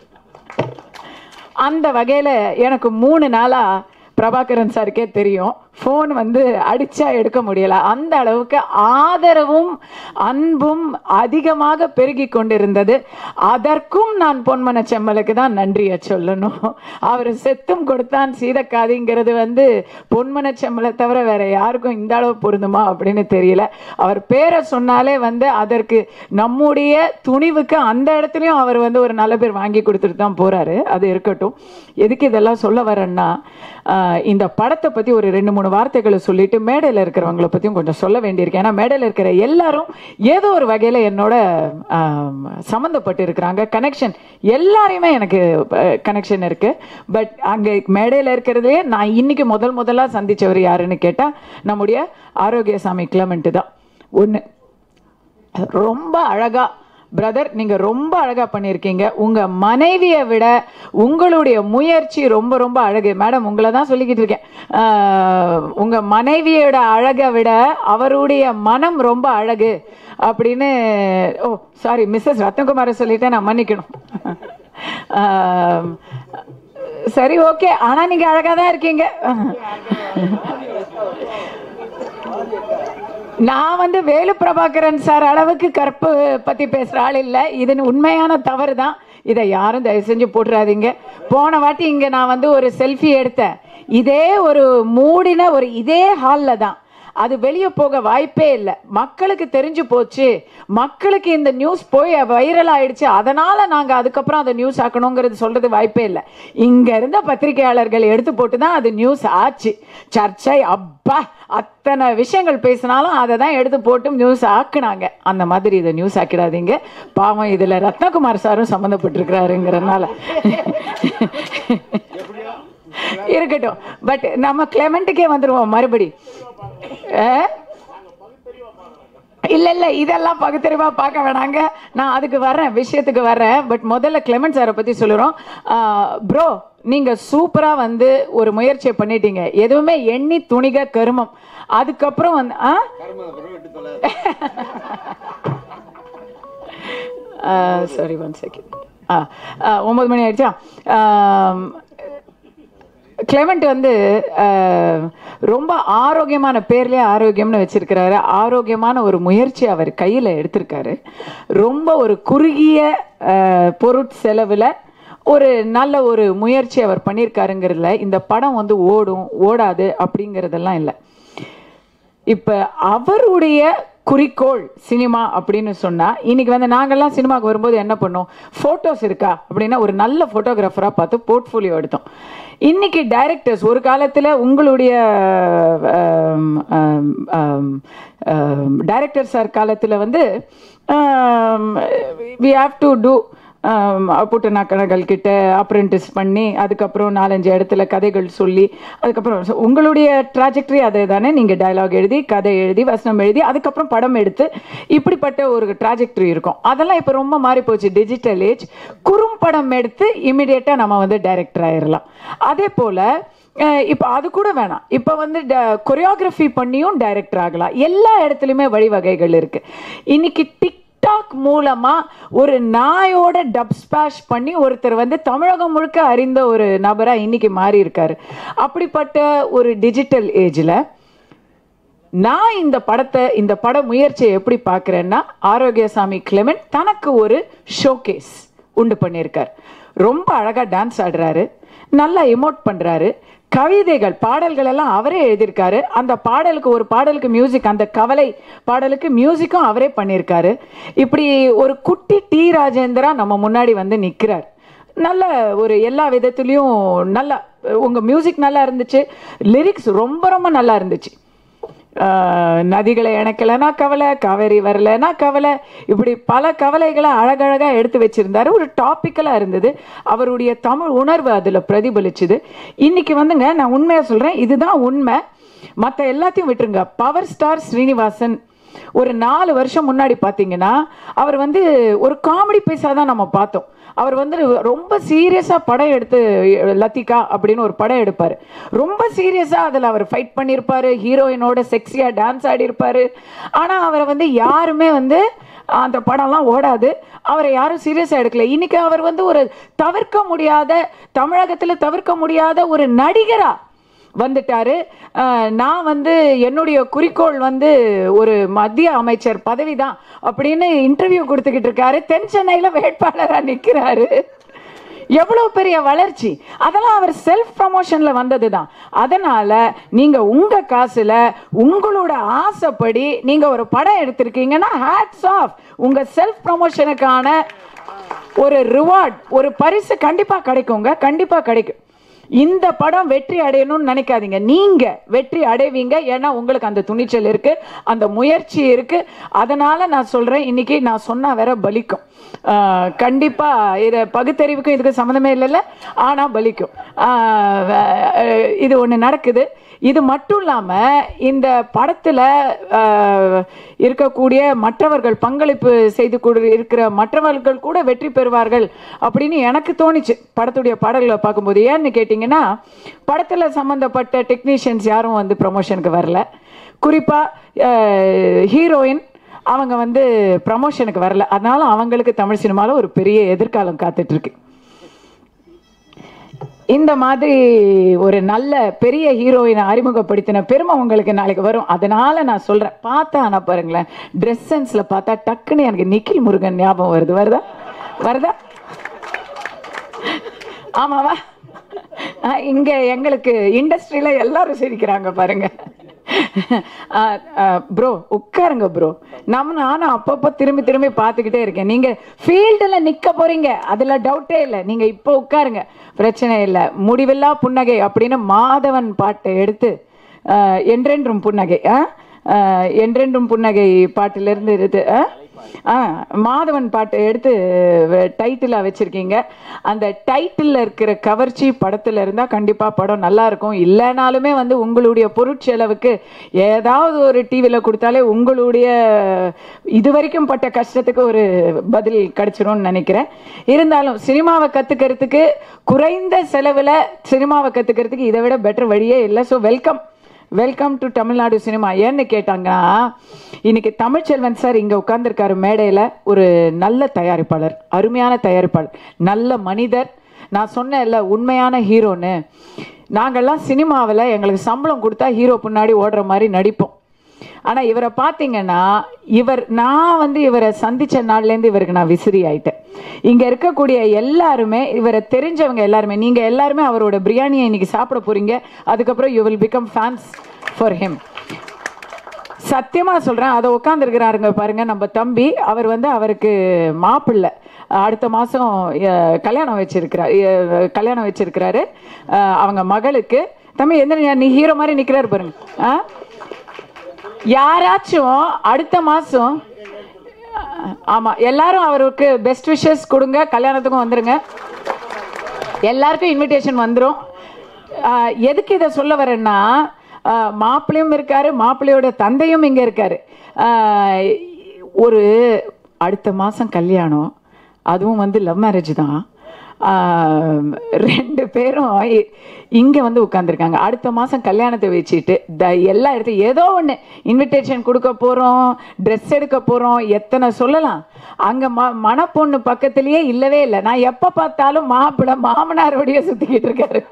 Speaker 1: அந்த வகையில எனக்கு மூணு நாளா பிரபாகரன் சாருக்கே தெரியும் ஃபோன் வந்து அடிச்சா எடுக்க முடியல அந்த அளவுக்கு ஆதரவும் அன்பும் அதிகமாக பெருகி கொண்டிருந்தது அதற்கும் நான் பொன்மன செம்மலுக்கு தான் நன்றியை சொல்லணும் அவர் செத்தும் கொடுத்தான் சீதக்காதிங்கிறது வந்து பொன்மன செம்மலை தவிர வேற யாருக்கும் இந்த அளவு பொருந்துமா அப்படின்னு தெரியல அவர் பேரை சொன்னாலே வந்து அதற்கு நம்முடைய துணிவுக்கு அந்த இடத்துலயும் அவர் வந்து ஒரு நல்ல பேர் வாங்கி கொடுத்துட்டு தான் போறாரு அது இருக்கட்டும் எதுக்கு இதெல்லாம் சொல்ல வரேன்னா ஆஹ், இந்த படத்தை பத்தி ஒரு ரெண்டு மூணு வார்த்தைகளை சொல்லிட்டு மேடையில் இருக்கிறவங்கள பத்தியும் கொஞ்சம் சொல்ல வேண்டியிருக்கு ஏன்னா மேடையில் இருக்கிற எல்லாரும் ஏதோ ஒரு வகையில என்னோட ஆம், சம்மந்தப்பட்டு இருக்கிறாங்க கனெக்ஷன் எல்லாரையுமே எனக்கு கனெக்ஷன் இருக்கு பட் அங்க மேடையில் இருக்கிறதுலே நான் இன்னைக்கு முதல் முதலா சந்திச்சவர் யாருன்னு கேட்டா நம்முடைய ஆரோக்கியசாமி கிளமெண்ட் தான் ஒன்று ரொம்ப அழகா பிரதர் நீங்க ரொம்ப அழகா பண்ணியிருக்கீங்க உங்க மனைவியை விட உங்களுடைய முயற்சி ரொம்ப ரொம்ப அழகு மேடம் உங்களை தான் சொல்லிக்கிட்டு இருக்கேன் ஆஹ், உங்க மனைவியோட அழகை விட அவருடைய மனம் ரொம்ப அழகு அப்படின்னு ஓ சாரி மிஸ்ஸஸ் ரத்னகுமாரை சொல்லிட்டேன் நான் மன்னிக்கணும் ஆஹ், சரி ஓகே ஆனா நீங்க அழகா தான் இருக்கீங்க நான் வந்து வேலு பிரபாகரன் சார் அளவுக்கு கற்பு பத்தி பேசுற ஆள் இல்ல இது உண்மையான தவறு தான் இதை யாரும் தயவு செஞ்சு போட்டுறாதீங்க போன வாட்டி இங்க நான் வந்து ஒரு செல்ஃபி எடுத்தேன் இதே ஒரு மூடின ஒரு இதே ஹால்ல தான் அது வெளியே போக வாய்ப்பே இல்லை மக்களுக்கு தெரிஞ்சு போச்சு மக்களுக்கு இந்த நியூஸ் போய் வைரல் ஆயிடுச்சு அதனால நாங்க அதுக்கப்புறம் அதை நியூஸ் ஆக்கணுங்கிறது சொல்றது வாய்ப்பே இல்லை இங்க இருந்த பத்திரிகையாளர்கள் எடுத்து போட்டு தான் அது நியூஸ் ஆச்சு சர்ச்சை அப்பா அத்தனை விஷயங்கள் பேசினாலும் அதை தான் எடுத்து போட்டு நியூஸ் ஆக்குனாங்க அந்த மாதிரி இதை நியூஸ் ஆக்கிடாதீங்க பாவம் இதுல ரத்னகுமார் சாரும் சம்மந்தப்பட்டிருக்கிறாருங்கிறதுனால இருக்கட்டும் பட் நம்ம கிளமெண்ட்டுக்கே வந்துருவோம் மறுபடி ஆ? இல்ல இல்ல இதெல்லாம் பகுத்தறிவா பார்க்க வேணாங்க நான் அதுக்கு வர்றேன் விஷயத்துக்கு வர்றேன் பட் முதல்ல கிளெமன் சாரை பத்தி சொல்லுறோம் ப்ரோ நீங்க சூப்பரா வந்து ஒரு முயற்சியை பண்ணிட்டீங்க எதுவுமே எண்ணி துணிக கருமம் அதுக்கப்புறம் வந்து ஆ சாரி ஒன் செகண்ட் ஆ ஆ, ஒன்பது மணி ஆயிடுச்சா ஆம், கிளெமெண்ட் வந்து அஹ், ரொம்ப ஆரோக்கியமான பேர்லயே ஆரோக்கியம்னு வச்சிருக்கிறாரு ஆரோக்கியமான ஒரு முயற்சி அவர் கையில் எடுத்திருக்காரு ரொம்ப ஒரு குறுகிய அஹ், பொருட்செலவில் ஒரு நல்ல ஒரு முயற்சி அவர் பண்ணியிருக்காருங்கிறதுல இந்த படம் வந்து ஓடும் ஓடாது அப்படிங்கிறதெல்லாம் இல்லை இப்ப அவருடைய குறிக்கோள் சினிமா அப்படின்னு சொன்னா இன்னைக்கு வந்து நாங்கெல்லாம் சினிமாவுக்கு வரும்போது என்ன பண்ணோம் போட்டோஸ் இருக்கா அப்படின்னா ஒரு நல்ல போட்டோகிராஃபரா பார்த்து போர்ட்ஃபோலியோ எடுத்தோம் இன்னைக்கு டைரக்டர்ஸ் ஒரு காலத்துல உங்களுடைய டைரக்டர் சார் காலத்துல வந்து வி ஹாவ் டு டூ புட்டநாக்கணங்கள் கிட்ட அப்ரெண்டிஸ் பண்ணி அதுக்கப்புறம் நாலஞ்சு இடத்துல கதைகள் சொல்லி அதுக்கப்புறம் so உங்களுடைய ட்ராஜெக்டரி அதே தானே நீங்கள் டயலாக் எழுதி கதை எழுதி வசனம் எழுதி அதுக்கப்புறம் படம் எடுத்து இப்படிப்பட்ட ஒரு ட்ராஜெக்டரி இருக்கும் அதெல்லாம் இப்போ ரொம்ப மாறி போச்சு டிஜிட்டல் ஏஜ் குறும்படம் எடுத்து இமிடியேட்டாக நம்ம வந்து டைரக்டர் ஆயிடலாம் அதே போல் இப்போ அது கூட வேணாம் இப்போ வந்து கொரியோகிராஃபி பண்ணியும் டைரக்டர் ஆகலாம் எல்லா இடத்துலையுமே வழிவகைகள் இருக்கு இன்னைக்கு டிக்டாக் மூலமா ஒரு நாயோட டப் ஸ்பாஷ் பண்ணி ஒருத்தர் வந்து தமிழகம் முழுக்க அறிந்த ஒரு நபரா இன்னைக்கு மாறி இருக்காரு அப்படிப்பட்ட ஒரு டிஜிட்டல் ஏஜ்ல நான் இந்த படத்தை இந்த பட முயற்சியை எப்படி பார்க்குறேன்னா ஆரோக்கியசாமி கிளெமெண்ட் தனக்கு ஒரு ஷோகேஸ் உண்டு பண்ணியிருக்கார் ரொம்ப அழகா டான்ஸ் ஆடுறாரு நல்லா எமோட் பண்றாரு கவிதைகள் பாடல்கள் எல்லாம் அவரே எழுதியிருக்காரு அந்த பாடலுக்கு ஒரு பாடலுக்கு மியூசிக் அந்த கவலை பாடலுக்கு மியூசிக்கும் அவரே பண்ணியிருக்காரு இப்படி ஒரு குட்டி டி ராஜேந்திரா நம்ம முன்னாடி வந்து நிற்கிறார் நல்ல ஒரு எல்லா விதத்துலேயும் நல்லா உங்கள் மியூசிக் நல்லா இருந்துச்சு லிரிக்ஸ் ரொம்ப ரொம்ப நல்லா இருந்துச்சு ஆஹ் நதிகளை இணைக்கலைன்னா கவலை காவேரி வரலைன்னா கவலை இப்படி பல கவலைகளை அழகழகாக எடுத்து வச்சிருந்தாரு ஒரு டாப்பிக்கலாக இருந்தது அவருடைய தமிழ் உணர்வு அதில் பிரதிபலிச்சுது இன்னைக்கு வந்துங்க நான் உண்மையாக சொல்கிறேன் இதுதான் உண்மை மற்ற எல்லாத்தையும் விட்டுருங்க பவர் ஸ்டார் ஸ்ரீனிவாசன் ஒரு நாலு வருஷம் முன்னாடி பார்த்தீங்கன்னா அவர் வந்து ஒரு காமெடி பைசா தான் நம்ம பார்த்தோம் அவர் வந்து ரொம்ப சீரியஸாக படம் எடுத்து லத்திகா அப்படின்னு ஒரு படம் எடுப்பார் ரொம்ப சீரியஸாக அதில் அவர் ஃபைட் பண்ணியிருப்பாரு ஹீரோயினோட செக்ஸியாக டான்ஸ் ஆடியிருப்பாரு ஆனால் அவரை வந்து யாருமே வந்து அந்த படம்லாம் ஓடாது அவரை யாரும் சீரியஸாக எடுக்கல இன்னைக்கு அவர் வந்து ஒரு தவிர்க்க முடியாத தமிழகத்தில் தவிர்க்க முடியாத ஒரு நடிகரா வந்துட்டாரு அஹ் நான் வந்து என்னுடைய குறிக்கோள் வந்து ஒரு மத்திய அமைச்சர் பதவி தான் அப்படின்னு இன்டர்வியூ கொடுத்துக்கிட்டு இருக்காரு தென் சென்னையில் வேட்பாளராக நிற்கிறாரு எவ்வளவு பெரிய வளர்ச்சி அதெல்லாம் அவர் செல்ஃப் ப்ரமோஷன்ல வந்தது தான் அதனால நீங்க உங்க காசுல உங்களோட ஆசைப்படி நீங்க ஒரு படம் எடுத்திருக்கீங்கன்னா ஹேட்ஸ் ஆஃப் உங்க செல்ஃப் ப்ரமோஷனுக்கான ஒரு ரிவார்ட் ஒரு பரிசு கண்டிப்பா கிடைக்குங்க கண்டிப்பா கிடைக்கும் இந்த படம் வெற்றி அடையணும்னு நினைக்காதீங்க நீங்க வெற்றி அடைவீங்க ஏன்னா உங்களுக்கு அந்த துணிச்சல் இருக்கு அந்த முயற்சி இருக்கு அதனால நான் சொல்றேன் இன்னைக்கு நான் சொன்னா வேற பலிக்கும் ஆஹ் கண்டிப்பா இது பகுத்தறிவுக்கும் இதுக்கு சம்மந்தமே இல்லைல்ல ஆனா பலிக்கும் ஆஹ் வே- இது ஒன்று நடக்குது இது மட்டும் இல்லாம இந்த படத்துல ஆஹ், இருக்கக்கூடிய மற்றவர்கள் பங்களிப்பு செய்து கொடு இருக்கிற மற்றவர்கள் கூட வெற்றி பெறுவார்கள் அப்படின்னு எனக்கு தோணுச்சு படத்துடைய பாடல்களை பார்க்கும்போது ஏன்னு கேட்டிங்கன்னா படத்துல சம்பந்தப்பட்ட டெக்னீஷியன்ஸ் யாரும் வந்து ப்ரமோஷனுக்கு வரல குறிப்பா ஹீரோயின் அவங்க வந்து ப்ரமோஷனுக்கு வரல அதனால அவங்களுக்கு தமிழ் சினிமாவில் ஒரு பெரிய எதிர்காலம் காத்துட்டு இருக்கு இந்த மாதிரி ஒரு நல்ல பெரிய ஹீரோயினை அறிமுகப்படுத்தின பெருமை உங்களுக்கு நாளைக்கு வரும் அதனால நான் சொல்றேன் பார்த்தா ஆனா பாருங்களேன் ட்ரெஸ் சென்ஸ்ல பார்த்தா டக்குன்னு எனக்கு நிக்கில் முருகன் ஞாபகம் வருது வருதா வருதா ஆமாவா ஆஹ் இங்க எங்களுக்கு இண்டஸ்ட்ரியில எல்லாரும் சிரிக்கிறாங்க பாருங்க ப்ரோ உட்காருங்க ப்ரோ நம்ம நானும் அப்பப்போ திரும்பி திரும்பி பார்த்துக்கிட்டே இருக்கேன் நீங்க ஃபீல்டில் நிக்க போறீங்க அதுல டவுட்டே இல்லை நீங்க இப்போ உட்காருங்க பிரச்சனை இல்லை முடிவில்லா புன்னகை அப்படின்னு மாதவன் பாட்டை எடுத்து ஆஹ் என்றென்றும் புன்னகை ஆ? ஆஹ் என்றென்றும் புன்னகை பாட்டிலிருந்து இது ஆ? ஆ மாதவன் பாட்டு எடுத்து டைட்டிலாக வச்சிருக்கீங்க அந்த டைட்டிலில் இருக்கிற கவர்ச்சி படத்தில் இருந்தால் கண்டிப்பாக படம் நல்லா இருக்கும் இல்லைனாலுமே வந்து உங்களுடைய பொருட்செலவுக்கு ஏதாவது ஒரு டிவியில் கொடுத்தாலே உங்களுடைய இது வரைக்கும் பட்ட கஷ்டத்துக்கு ஒரு பதில் கிடைச்சிரும்னு நினைக்கிறேன் இருந்தாலும் சினிமாவை கற்றுக்கிறதுக்கு குறைந்த செலவில் சினிமாவை கற்றுக்கிறதுக்கு இதை விட பெட்டர் வழியே இல்லை so welcome welcome to Tamil Nadu cinema ஏன்னு கேட்டாங்கன்னா இன்னைக்கு தமிழ்ச்செல்வன் சார் இங்கே உட்கார்ந்துருக்காரு மேடையில் ஒரு நல்ல தயாரிப்பாளர் அருமையான தயாரிப்பாளர் நல்ல மனிதர் நான் சொன்னேன்ல உண்மையான ஹீரோன்னு நாங்கள்லாம் சினிமாவில் எங்களுக்கு சம்பளம் கொடுத்தா ஹீரோ பின்னாடி ஓடுற மாதிரி நடிப்போம் ஆனால் இவரை பார்த்தீங்கன்னா இவர் நான் வந்து இவரை சந்திச்ச நாள்லேருந்து இவருக்கு நான் விசிறி ஆயிட்டேன் இங்கே இருக்கக்கூடிய எல்லாருமே இவரை தெரிஞ்சவங்க எல்லாருமே நீங்கள் எல்லாருமே அவரோட பிரியாணியை இன்னைக்கு சாப்பிட போறீங்க அதுக்கப்புறம் you will become fans for him சத்தியமா சொல்றேன் அதை உட்காந்துருக்கிறாருங்க பாருங்க நம்ம தம்பி அவர் வந்து அவருக்கு மாப்பிள்ளை அடுத்த மாசம் அஹ், கல்யாணம் வச்சிருக்கிறார் அஹ், கல்யாணம் வச்சிருக்கிறாரு அஹ், அவங்க மகளுக்கு தம்பி எந்த நீ ஹீரோ மாதிரி நிக்கிறாரு பாருங்க ஆ யாராச்சும் அடுத்த மாசம் ஆமா எல்லாரும் அவருக்கு பெஸ்ட் விஷஸ் கொடுங்க கல்யாணத்துக்கும் வந்துருங்க எல்லாருக்கும் இன்விடேஷன் வந்துடும் எதுக்கு இதை சொல்ல வரேன்னா ஆஹ் மாப்பிள்ளையும் இருக்காரு மாப்பிள்ளையோட தந்தையும் இங்கே இருக்காரு ஆஹ் ஒரு அடுத்த மாதம் கல்யாணம் அதுவும் வந்து லவ் மேரேஜ் தான் ஆஹ் ரெண்டு பேரும் இங்கே வந்து உட்காந்துருக்காங்க அடுத்த மாதம் கல்யாணத்தை வச்சுட்டு த எல்லா இடத்தையும் ஏதோ ஒன்று இன்விடேஷன் கொடுக்க போகிறோம் ட்ரெஸ் எடுக்க போகிறோம் எத்தனை சொல்லலாம் அங்கே ம மணப்பொண்ணு பக்கத்துலேயே இல்லவே இல்லை நான் எப்போ பார்த்தாலும் மாப்பிள்ளை மாமனாரோடையே சுற்றிக்கிட்டு இருக்காரு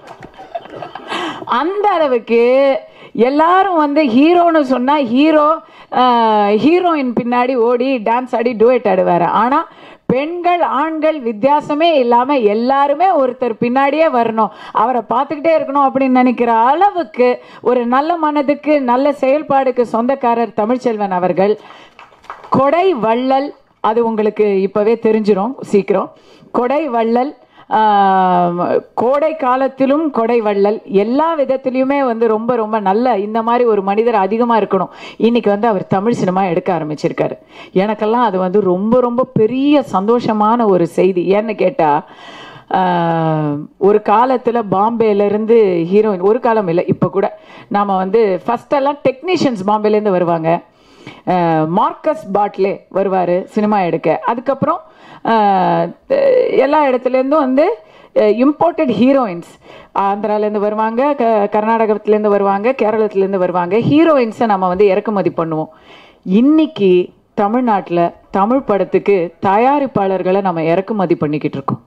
Speaker 1: அந்த அளவுக்கு எல்லாரும் வந்து ஹீரோன்னு சொன்னா ஹீரோ ஹீரோயின் பின்னாடி ஓடி டான்ஸ் ஆடி டூயட் ஆடுவார் ஆனா பெண்கள் ஆண்கள் வித்தியாசமே இல்லாம எல்லாருமே ஒருத்தர் பின்னாடியே வரணும் அவரை பார்த்துக்கிட்டே இருக்கணும் அப்படின்னு நினைக்கிற அளவுக்கு ஒரு நல்ல மனதுக்கு நல்ல செயல்பாடுக்கு சொந்தக்காரர் தமிழ்ச்செல்வன் அவர்கள் கொடை வள்ளல் அது உங்களுக்கு இப்பவே தெரிஞ்சிரும் சீக்கிரம் கொடை வள்ளல் ஆஹ், கோடை காலத்திலும் கொடை வள்ளல் எல்லா விதத்திலையுமே வந்து ரொம்ப ரொம்ப நல்ல இந்த மாதிரி ஒரு மனிதர் அதிகமாக இருக்கணும் இன்னைக்கு வந்து அவர் தமிழ் சினிமா எடுக்க ஆரம்பிச்சிருக்காரு எனக்கெல்லாம் அது வந்து ரொம்ப ரொம்ப பெரிய சந்தோஷமான ஒரு செய்தி ஏன்னு கேட்டால் ஆஹ், ஒரு காலத்தில் பாம்பேலேருந்து ஹீரோயின் ஒரு காலம் இல்லை இப்போ கூட நாம் வந்து ஃபஸ்ட்டெல்லாம் டெக்னீஷியன்ஸ் பாம்பேலேருந்து வருவாங்க அஹ் மார்க்கஸ் பாட்லே வருவார் சினிமா எடுக்க அதுக்கப்புறம் அஹ், எல்லா இடத்துலேருந்தும் வந்து இம்போர்ட்டட் ஹீரோயின்ஸ் ஆந்திராலேருந்து வருவாங்க க கர்நாடகத்துலேருந்து வருவாங்க கேரளத்துலேருந்து வருவாங்க ஹீரோயின்ஸை நம்ம வந்து இறக்குமதி பண்ணுவோம் இன்னைக்கு தமிழ்நாட்டில் தமிழ் படத்துக்கு தயாரிப்பாளர்களை நம்ம இறக்குமதி பண்ணிக்கிட்டு இருக்கோம்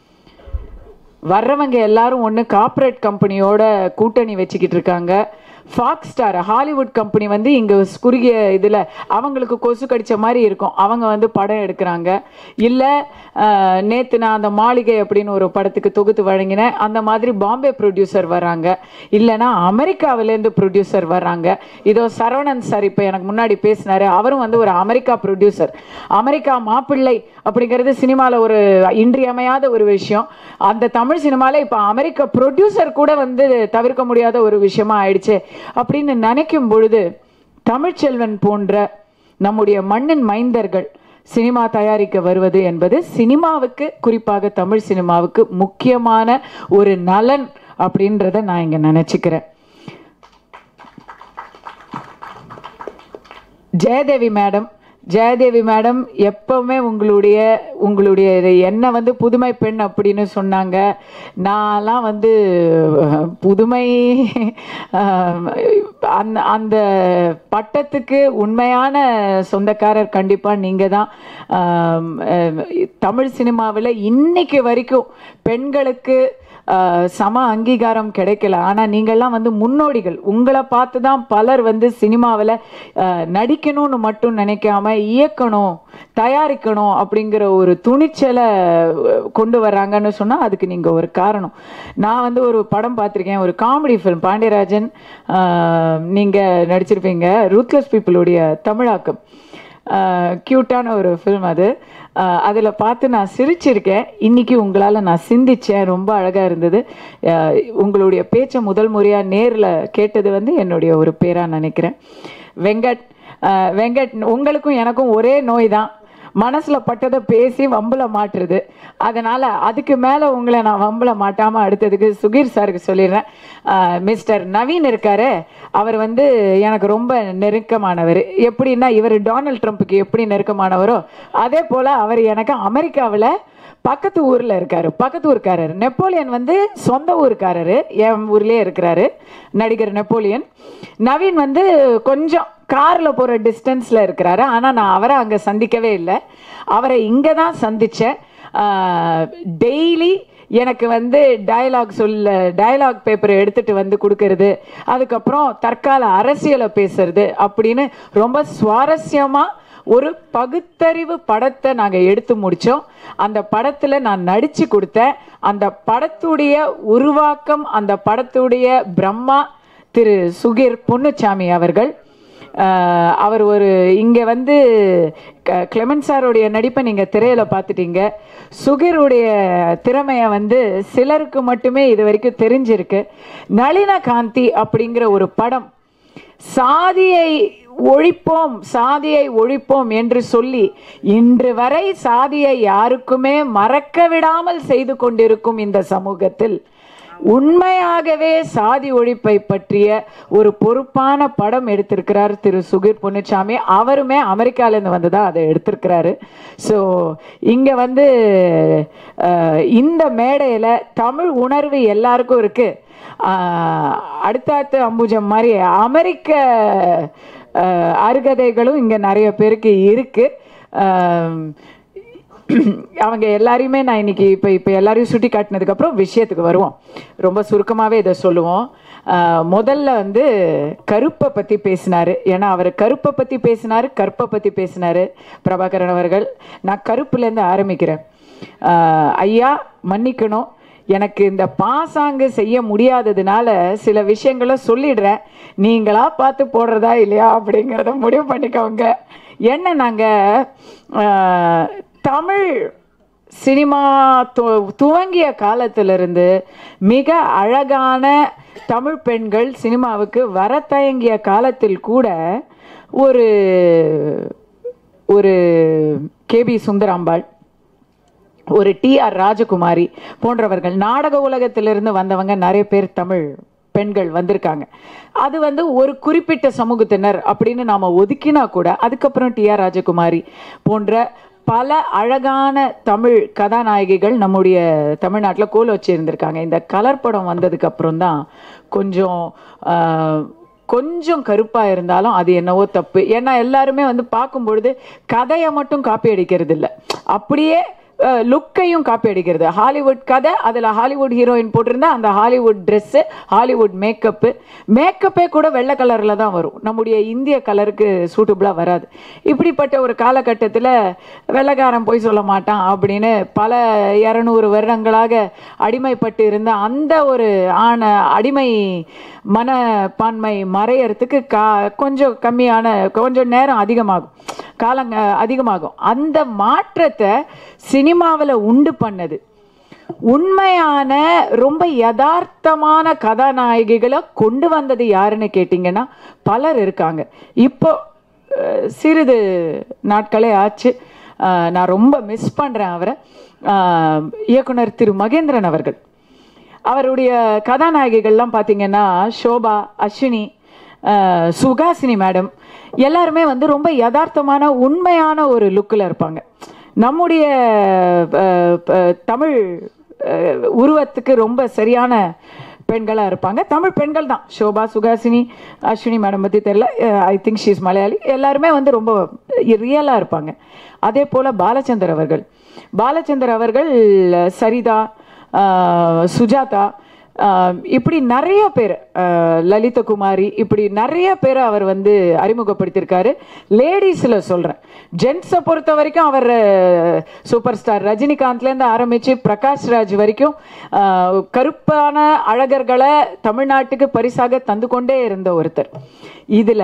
Speaker 1: வர்றவங்க எல்லாரும் ஒன்று கார்ப்பரேட் கம்பெனியோட கூட்டணி வச்சுக்கிட்டு இருக்காங்க ஃபாக்ஸ் ஸ்டார் ஹாலிவுட் கம்பெனி வந்து இங்கே குறுகிய இதில் அவங்களுக்கு கொசு கடிச்ச மாதிரி இருக்கும் அவங்க வந்து படம் எடுக்கிறாங்க இல்லை நேற்று நான் அந்த மாளிகை அப்படின்னு ஒரு படத்துக்கு தொகுத்து வழங்கினேன் அந்த மாதிரி பாம்பே ப்ரொடியூசர் வர்றாங்க இல்லைன்னா அமெரிக்காவிலேருந்து ப்ரொடியூசர் வர்றாங்க இதோ சரவணன் சார் இப்போ எனக்கு முன்னாடி பேசினாரு அவரும் வந்து ஒரு அமெரிக்கா ப்ரொடியூசர் அமெரிக்கா மாப்பிள்ளை அப்படிங்கிறது சினிமாவில் ஒரு இன்றியமையாத ஒரு விஷயம் அந்த தமிழ் சினிமாவில் இப்போ அமெரிக்க ப்ரொடியூசர் கூட வந்து தவிர்க்க முடியாத ஒரு விஷயமா ஆயிடுச்சு அப்படின்னு நினைக்கும் பொழுது தமிழ்ச்செல்வன் போன்ற நம்முடைய மண்ணின் மைந்தர்கள் சினிமா தயாரிக்க வருவது என்பது சினிமாவுக்கு குறிப்பாக தமிழ் சினிமாவுக்கு முக்கியமான ஒரு நலன் அப்படின்றத நான் இங்க நினைச்சுக்கிறேன் ஜெயதேவி மேடம் ஜெயதேவி மேடம் எப்பவுமே உங்களுடைய உங்களுடைய இது என்ன வந்து புதுமை பெண் அப்படின்னு சொன்னாங்க நான்லாம் வந்து அஹ், புதுமை அஹ், அந்த அந்த பட்டத்துக்கு உண்மையான சொந்தக்காரர் கண்டிப்பாக நீங்கள் தான் அஹ், அஹ், தமிழ் சினிமாவில் இன்னைக்கு வரைக்கும் பெண்களுக்கு ஆஹ் சம அங்கீகாரம் கிடைக்கல ஆனால் நீங்கள்லாம் வந்து முன்னோடிகள் உங்களை பார்த்து தான் பலர் வந்து சினிமாவில் நடிக்கணும்னு மட்டும் நினைக்காம இயக்கணும் தயாரிக்கணும் அப்படிங்கிற ஒரு துணிச்சலை அஹ், கொண்டு வர்றாங்கன்னு சொன்னால் அதுக்கு நீங்கள் ஒரு காரணம் நான் வந்து ஒரு படம் பார்த்துருக்கேன் ஒரு காமெடி ஃபிலிம் பாண்டியராஜன் நீங்கள் நடிச்சிருப்பீங்க ரூத்லெஸ் பீப்புளுடைய தமிழாக்கம் க்யூட்டான ஒரு ஃபில்ம் அது அதில் பார்த்து நான் சிரிச்சிருக்கேன் இன்னைக்கு உங்களால் நான் சிந்திச்சேன் ரொம்ப அழகாக இருந்தது அஹ், உங்களுடைய பேச்சை முதல் முறையாக நேரில் கேட்டது வந்து என்னுடைய ஒரு பேராக நினைக்கிறேன் வெங்கட் அஹ், வெங்கட் உங்களுக்கும் எனக்கும் ஒரே நோய் தான் மனசுல பட்டதை பேசி வம்புல மாட்டுறது அதனால அதுக்கு மேல உங்களை நான் வம்புல மாட்டாம அடுத்ததுக்கு சுகீர் சாருக்கு சொல்லிடுறேன் அஹ், மிஸ்டர் நவீன் இருக்காரு அவர் வந்து எனக்கு ரொம்ப நெருக்கமானவர் எப்படின்னா இவர் டொனால்ட் ட்ரம்ப்புக்கு எப்படி நெருக்கமானவரோ அதே போல அவர் எனக்கு அமெரிக்காவில் பக்கத்து ஊர்ல இருக்காரு பக்கத்து ஊருக்காரர் நெப்போலியன் வந்து சொந்த ஊருக்காரரு என் ஊர்லயே இருக்கிறாரு நடிகர் நெப்போலியன் நவீன் வந்து கொஞ்சம் கார்ல போற டிஸ்டன்ஸ்ல இருக்கிறாரு ஆனா நான் அவரை அங்க சந்திக்கவே இல்லை அவரை இங்க தான் சந்திச்சேன் டெய்லி எனக்கு வந்து டயலாக் சொல்ல டயலாக் பேப்பரை எடுத்துட்டு வந்து கொடுக்கறது அதுக்கப்புறம் தற்கால அரசியலை பேசுறது அப்படின்னு ரொம்ப சுவாரஸ்யமா ஒரு பகுத்தறிவு படத்தை நாங்கள் எடுத்து முடித்தோம் அந்த படத்தில் நான் நடித்து கொடுத்தேன் அந்த படத்துடைய உருவாக்கம் அந்த படத்துடைய பிரம்மா திரு சுகீர் பொன்னுச்சாமி அவர்கள் அஹ், அவர் ஒரு இங்கே வந்து க- கிளெமன் சாருடைய நடிப்பை நீங்கள் திரையில் பார்த்துட்டீங்க சுகீருடைய திறமையை வந்து சிலருக்கு மட்டுமே இது வரைக்கும் தெரிஞ்சிருக்கு நளின காந்தி அப்படிங்கிற ஒரு படம் சாதியை ஒழிப்போம் சாதியை ஒழிப்போம் என்று சொல்லி இன்று வரை சாதியை யாருக்குமே மறக்க விடாமல் செய்து கொண்டிருக்கும் இந்த சமூகத்தில் உண்மையாகவே சாதி ஒழிப்பை பற்றிய ஒரு பொறுப்பான படம் எடுத்திருக்கிறார் திரு சுகீர் பொன்னுச்சாமி அவருமே அமெரிக்காலேருந்து வந்து தான் அதை எடுத்திருக்கிறாரு ஸோ இங்கே வந்து அஹ், இந்த மேடையில் தமிழ் உணர்வு எல்லாருக்கும் இருக்குது ஆஹ் அடுத்தாத்து அம்புஜம் மாதிரி அமெரிக்க ஆஹ் அருகதைகளும் இங்கே நிறைய பேருக்கு இருக்கு ஆஹ் அவங்க எல்லாரையுமே நான் இன்னைக்கு இப்போ இப்போ எல்லாரையும் சுட்டி காட்டினதுக்கப்புறம் விஷயத்துக்கு வருவோம் ரொம்ப சுருக்கமாகவே இதை சொல்லுவோம் ஆஹ் முதல்ல வந்து கருப்பை பற்றி பேசினார் ஏன்னா அவர் கருப்பை பற்றி பேசினார் கற்பை பற்றி பேசினார் பிரபாகரன் அவர்கள் நான் கருப்புலேருந்து ஆரம்பிக்கிறேன் ஆஹ் ஐயா மன்னிக்கணும் எனக்கு இந்த பாசாங்கு செய்ய முடியாததுனால சில விஷயங்களை சொல்லிடுறேன் நீங்களா பார்த்து போடுறதா இல்லையா அப்படிங்கிறத முடிவு பண்ணிக்கோங்க என்ன நாங்கள் தமிழ் சினிமா து- துவங்கிய காலத்திலிருந்து மிக அழகான தமிழ் பெண்கள் சினிமாவுக்கு வர தயங்கிய காலத்தில் கூட ஒரு ஒரு கேபி சுந்தராம்பாள் ஒரு டி ஆர் ராஜகுமாரி போன்றவர்கள் நாடக உலகத்திலிருந்து வந்தவங்க நிறைய பேர் தமிழ் பெண்கள் வந்திருக்காங்க அது வந்து ஒரு குறிப்பிட்ட சமூகத்தினர் அப்படின்னு நாம ஒதுக்கினா கூட அதுக்கப்புறம் டி ஆர் ராஜகுமாரி போன்ற பல அழகான தமிழ் கதாநாயகிகள் நம்முடைய தமிழ்நாட்டில் கோல் வச்சு இருந்திருக்காங்க இந்த கலர் படம் வந்ததுக்கு அப்புறம் தான் கொஞ்சம் ஆஹ், கொஞ்சம் கருப்பாக இருந்தாலும் அது என்னவோ தப்பு ஏன்னா எல்லாருமே வந்து பார்க்கும் பொழுது கதையை மட்டும் காப்பி அடிக்கிறது இல்லை அப்படியே லுக்கையும் காப்பி அடிக்கிறது ஹாலிவுட் கதை அதில் ஹாலிவுட் ஹீரோயின் போட்டிருந்தா அந்த ஹாலிவுட் ட்ரெஸ்ஸு ஹாலிவுட் மேக்கப்பு மேக்கப்பே கூட வெள்ளை கலரில் தான் வரும் நம்முடைய இந்திய கலருக்கு சூட்டபுளாக வராது இப்படிப்பட்ட ஒரு காலகட்டத்தில் வெள்ளைக்காரன் போய் சொல்ல மாட்டான் அப்படின்னு பல இரநூறு வருடங்களாக அடிமைப்பட்டு இருந்த அந்த ஒரு ஆன அடிமை மனப்பான்மை மறையறதுக்கு கா கொஞ்சம் கம்மியான கொஞ்சம் நேரம் அதிகமாகும் காலங்க அதிகமாகும் அந்த மாற்றத்தை சினிமாவில் உண்டு பண்ணது உண்மையான ரொம்ப யதார்த்தமான கதாநாயகிகளை கொண்டு வந்தது யாருன்னு கேட்டிங்கன்னா பலர் இருக்காங்க இப்போ அஹ், சிறிது நாட்களே ஆச்சு அஹ், நான் ரொம்ப மிஸ் பண்ணுறேன் அவரை அஹ், இயக்குனர் திரு மகேந்திரன் அவர்கள் அவருடைய கதாநாயகிகள்லாம் பார்த்தீங்கன்னா ஷோபா அஸ்வினி அஹ், சுகாசினி மேடம் எல்லாருமே வந்து ரொம்ப யதார்த்தமான உண்மையான ஒரு லுக்கில் இருப்பாங்க நம்முடைய அஹ், அஹ், தமிழ் அஹ், உருவத்துக்கு ரொம்ப சரியான பெண்களாக இருப்பாங்க தமிழ் பெண்கள் தான் ஷோபா சுகாசினி அஸ்வினி மேடம் பற்றி தெரியல ஐ திங்க் ஷீஸ் மலையாளி எல்லாருமே வந்து ரொம்ப ரியலாக இருப்பாங்க அதே போல் பாலச்சந்தர் அவர்கள் பாலச்சந்தர் அவர்கள் சரிதா ஆஹ், சுஜாதா ஆஹ், இப்படி நிறைய பேர் ஆஹ், லலித குமாரி இப்படி நிறைய பேரை அவர் வந்து அறிமுகப்படுத்தியிருக்காரு லேடிஸில் சொல்கிறேன் ஜென்ஸை பொறுத்த வரைக்கும் அவர் சூப்பர் ஸ்டார் ரஜினிகாந்த்லேருந்து ஆரம்பித்து பிரகாஷ் ராஜ் வரைக்கும் ஆஹ், கருப்பான அழகர்களை தமிழ்நாட்டுக்கு பரிசாக தந்து கொண்டே இருந்த ஒருத்தர் இதில்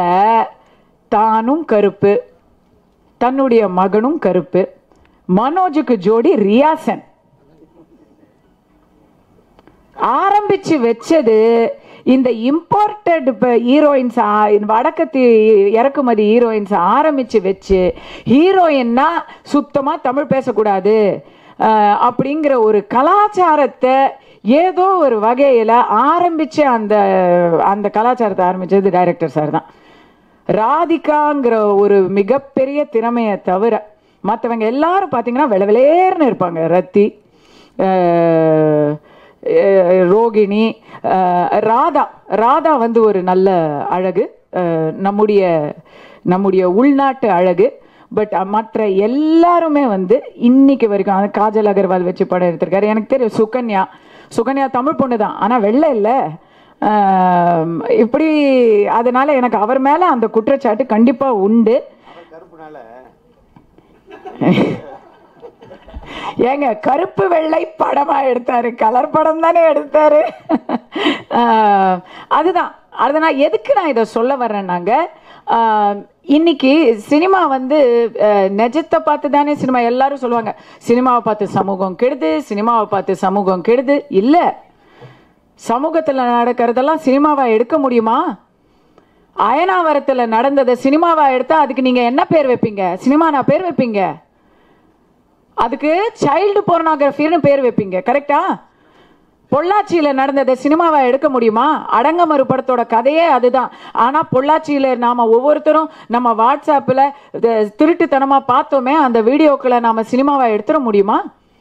Speaker 1: தானும் கருப்பு தன்னுடைய மகனும் கருப்பு மனோஜுக்கு ஜோடி ரியாசன் ஆரம்பிச்சு வச்சது இந்த இம்போர்ட்டட் ஹீரோயின்ஸ் வடக்கத்து இறக்குமதி ஹீரோயின்ஸ் ஆரம்பிச்சு வச்சு ஹீரோயின்னா சுத்தமா தமிழ் பேசக்கூடாது அஹ், அப்படிங்கிற ஒரு கலாச்சாரத்தை ஏதோ ஒரு வகையில ஆரம்பிச்ச அந்த அந்த கலாச்சாரத்தை ஆரம்பிச்சது டைரக்டர் சார் தான் ராதிகாங்கிற ஒரு மிகப்பெரிய திறமையை தவிர மற்றவங்க எல்லாரும் பார்த்தீங்கன்னா வெள வெளேர்னு இருப்பாங்க ரத்தி அஹ், அஹ், ரோகிணி அஹ், ராதா ராதா வந்து ஒரு நல்ல அழகு அஹ், நம்முடைய நம்முடைய உள்நாட்டு அழகு பட் மற்ற எல்லாருமே வந்து இன்னைக்கு வரைக்கும் அது காஜல் அகர்வால் வச்சு படம் எடுத்திருக்காரு எனக்கு தெரியும் சுகன்யா சுகன்யா தமிழ் பொண்ணு தான் ஆனால் வெள்ளை இல்லை ஆம், இப்படி அதனால எனக்கு அவர் மேல அந்த குற்றச்சாட்டு கண்டிப்பா உண்டு ஏங்க கருப்பு வெள்ளை படமா எடுத்தாரு கலர் படம் தானே எடுத்தாரு ஆஹ், அதுதான் அதை நான் எதுக்கு நான் இதை சொல்ல வர்றேன்னாங்க ஆஹ், இன்னைக்கு சினிமா வந்து அஹ், நிஜத்தை பார்த்து தானே சினிமா எல்லாரும் சொல்லுவாங்க சினிமாவை பார்த்து சமூகம் கெடுது சினிமாவை பார்த்து சமூகம் கெடுது இல்லை சமூகத்துல நடக்கிறதெல்லாம் சினிமாவா எடுக்க முடியுமா அயனாவரத்துல நடந்ததை சினிமாவா எடுத்தா அதுக்கு நீங்க என்ன பேர் வைப்பீங்க சினிமா நான் பேர் வைப்பீங்க அதுக்கு சைல்டு போர்னோகிராஃபின்னு பேர் வைப்பீங்க கரெக்டா பொள்ளாச்சியில நடந்ததை சினிமாவா எடுக்க முடியுமா அடங்கமறு படத்தோட கதையே அதுதான் ஆனா பொள்ளாச்சியில நாம ஒவ்வொருத்தரும் நம்ம வாட்ஸ்அப்ல இது திருட்டுத்தனமா பார்த்தோமே அந்த வீடியோக்களை நாம சினிமாவா எடுத்துட முடியுமா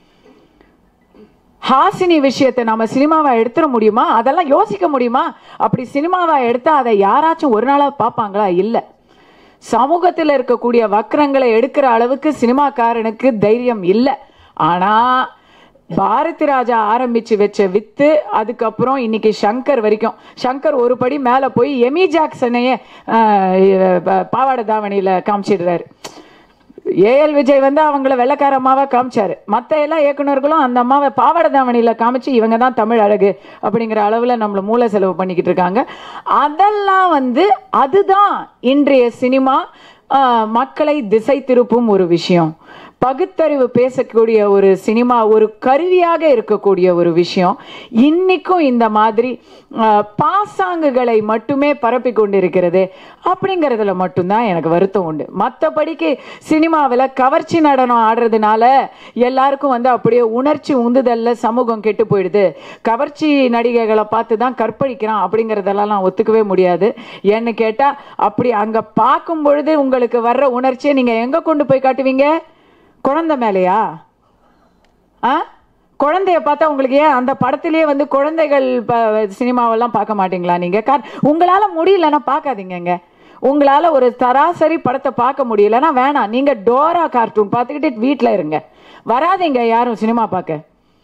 Speaker 1: ஹாசினி விஷயத்தை நாம சினிமாவா எடுத்துட முடியுமா அதெல்லாம் யோசிக்க முடியுமா அப்படி சினிமாவா எடுத்தா அதை யாராச்சும் ஒரு நாளா பார்ப்பாங்களா இல்ல சமூகத்தில் இருக்கக்கூடிய வக்ரங்களை எடுக்கிற அளவுக்கு சினிமாக்காரனுக்கு தைரியம் இல்லை ஆனா பாரதி ராஜா ஆரம்பிச்சு வச்ச வித்து அதுக்கப்புறம் இன்னைக்கு சங்கர் வரைக்கும் சங்கர் ஒரு படி மேல போய் எமி ஜாக்சனையே ஆஹ், பாவாடை தாவணியில காமிச்சிடுறாரு ஏஎல் விஜய் வந்து அவங்கள வெள்ளக்கார அம்மாவா காமிச்சாரு மத்த எல்லா இயக்குனர்களும் அந்த அம்மாவை பாவாடை தாவணியில காமிச்சு இவங்க தான் தமிழ் அழகு அப்படிங்கிற அளவுல நம்மள மூல செலவு பண்ணிக்கிட்டு இருக்காங்க அதெல்லாம் வந்து அதுதான் இன்றைய சினிமா ஆஹ், மக்களை திசை திருப்பும் ஒரு விஷயம் பகுத்தறிவு பேசக்கூடிய ஒரு சினிமா ஒரு கருவியாக இருக்கக்கூடிய ஒரு விஷயம் இன்னைக்கும் இந்த மாதிரி ஆஹ், பாசாங்குகளை மட்டுமே பரப்பி கொண்டிருக்கிறது அப்படிங்கிறதுல மட்டும்தான் எனக்கு வருத்தம் உண்டு மற்றபடிக்கு சினிமாவில் கவர்ச்சி நடனம் ஆடுறதுனால எல்லாருக்கும் வந்து அப்படியே உணர்ச்சி உந்துதல்ல சமூகம் கெட்டு போயிடுது கவர்ச்சி நடிகைகளை பார்த்து தான் கற்பழிக்கிறான் அப்படிங்கிறதெல்லாம் நான் ஒத்துக்கவே முடியாது ஏன்னு கேட்டா அப்படி அங்க பார்க்கும் பொழுது உங்களுக்கு வர்ற உணர்ச்சியை நீங்க எங்க கொண்டு போய் காட்டுவீங்க குழந்தை மேலையா ஆ குழந்தைய பார்த்தா உங்களுக்கு ஏன் அந்த படத்திலேயே வந்து குழந்தைகள் ப- சினிமாவெல்லாம் பார்க்க மாட்டீங்களா நீங்க கார் உங்களால முடியலன்னா பார்க்காதீங்கங்க உங்களால ஒரு சராசரி படத்தை பார்க்க முடியலன்னா வேணாம் நீங்க டோரா கார்ட்டூன் பார்த்துக்கிட்டு வீட்டில் இருங்க வராதீங்க யாரும் சினிமா பார்க்க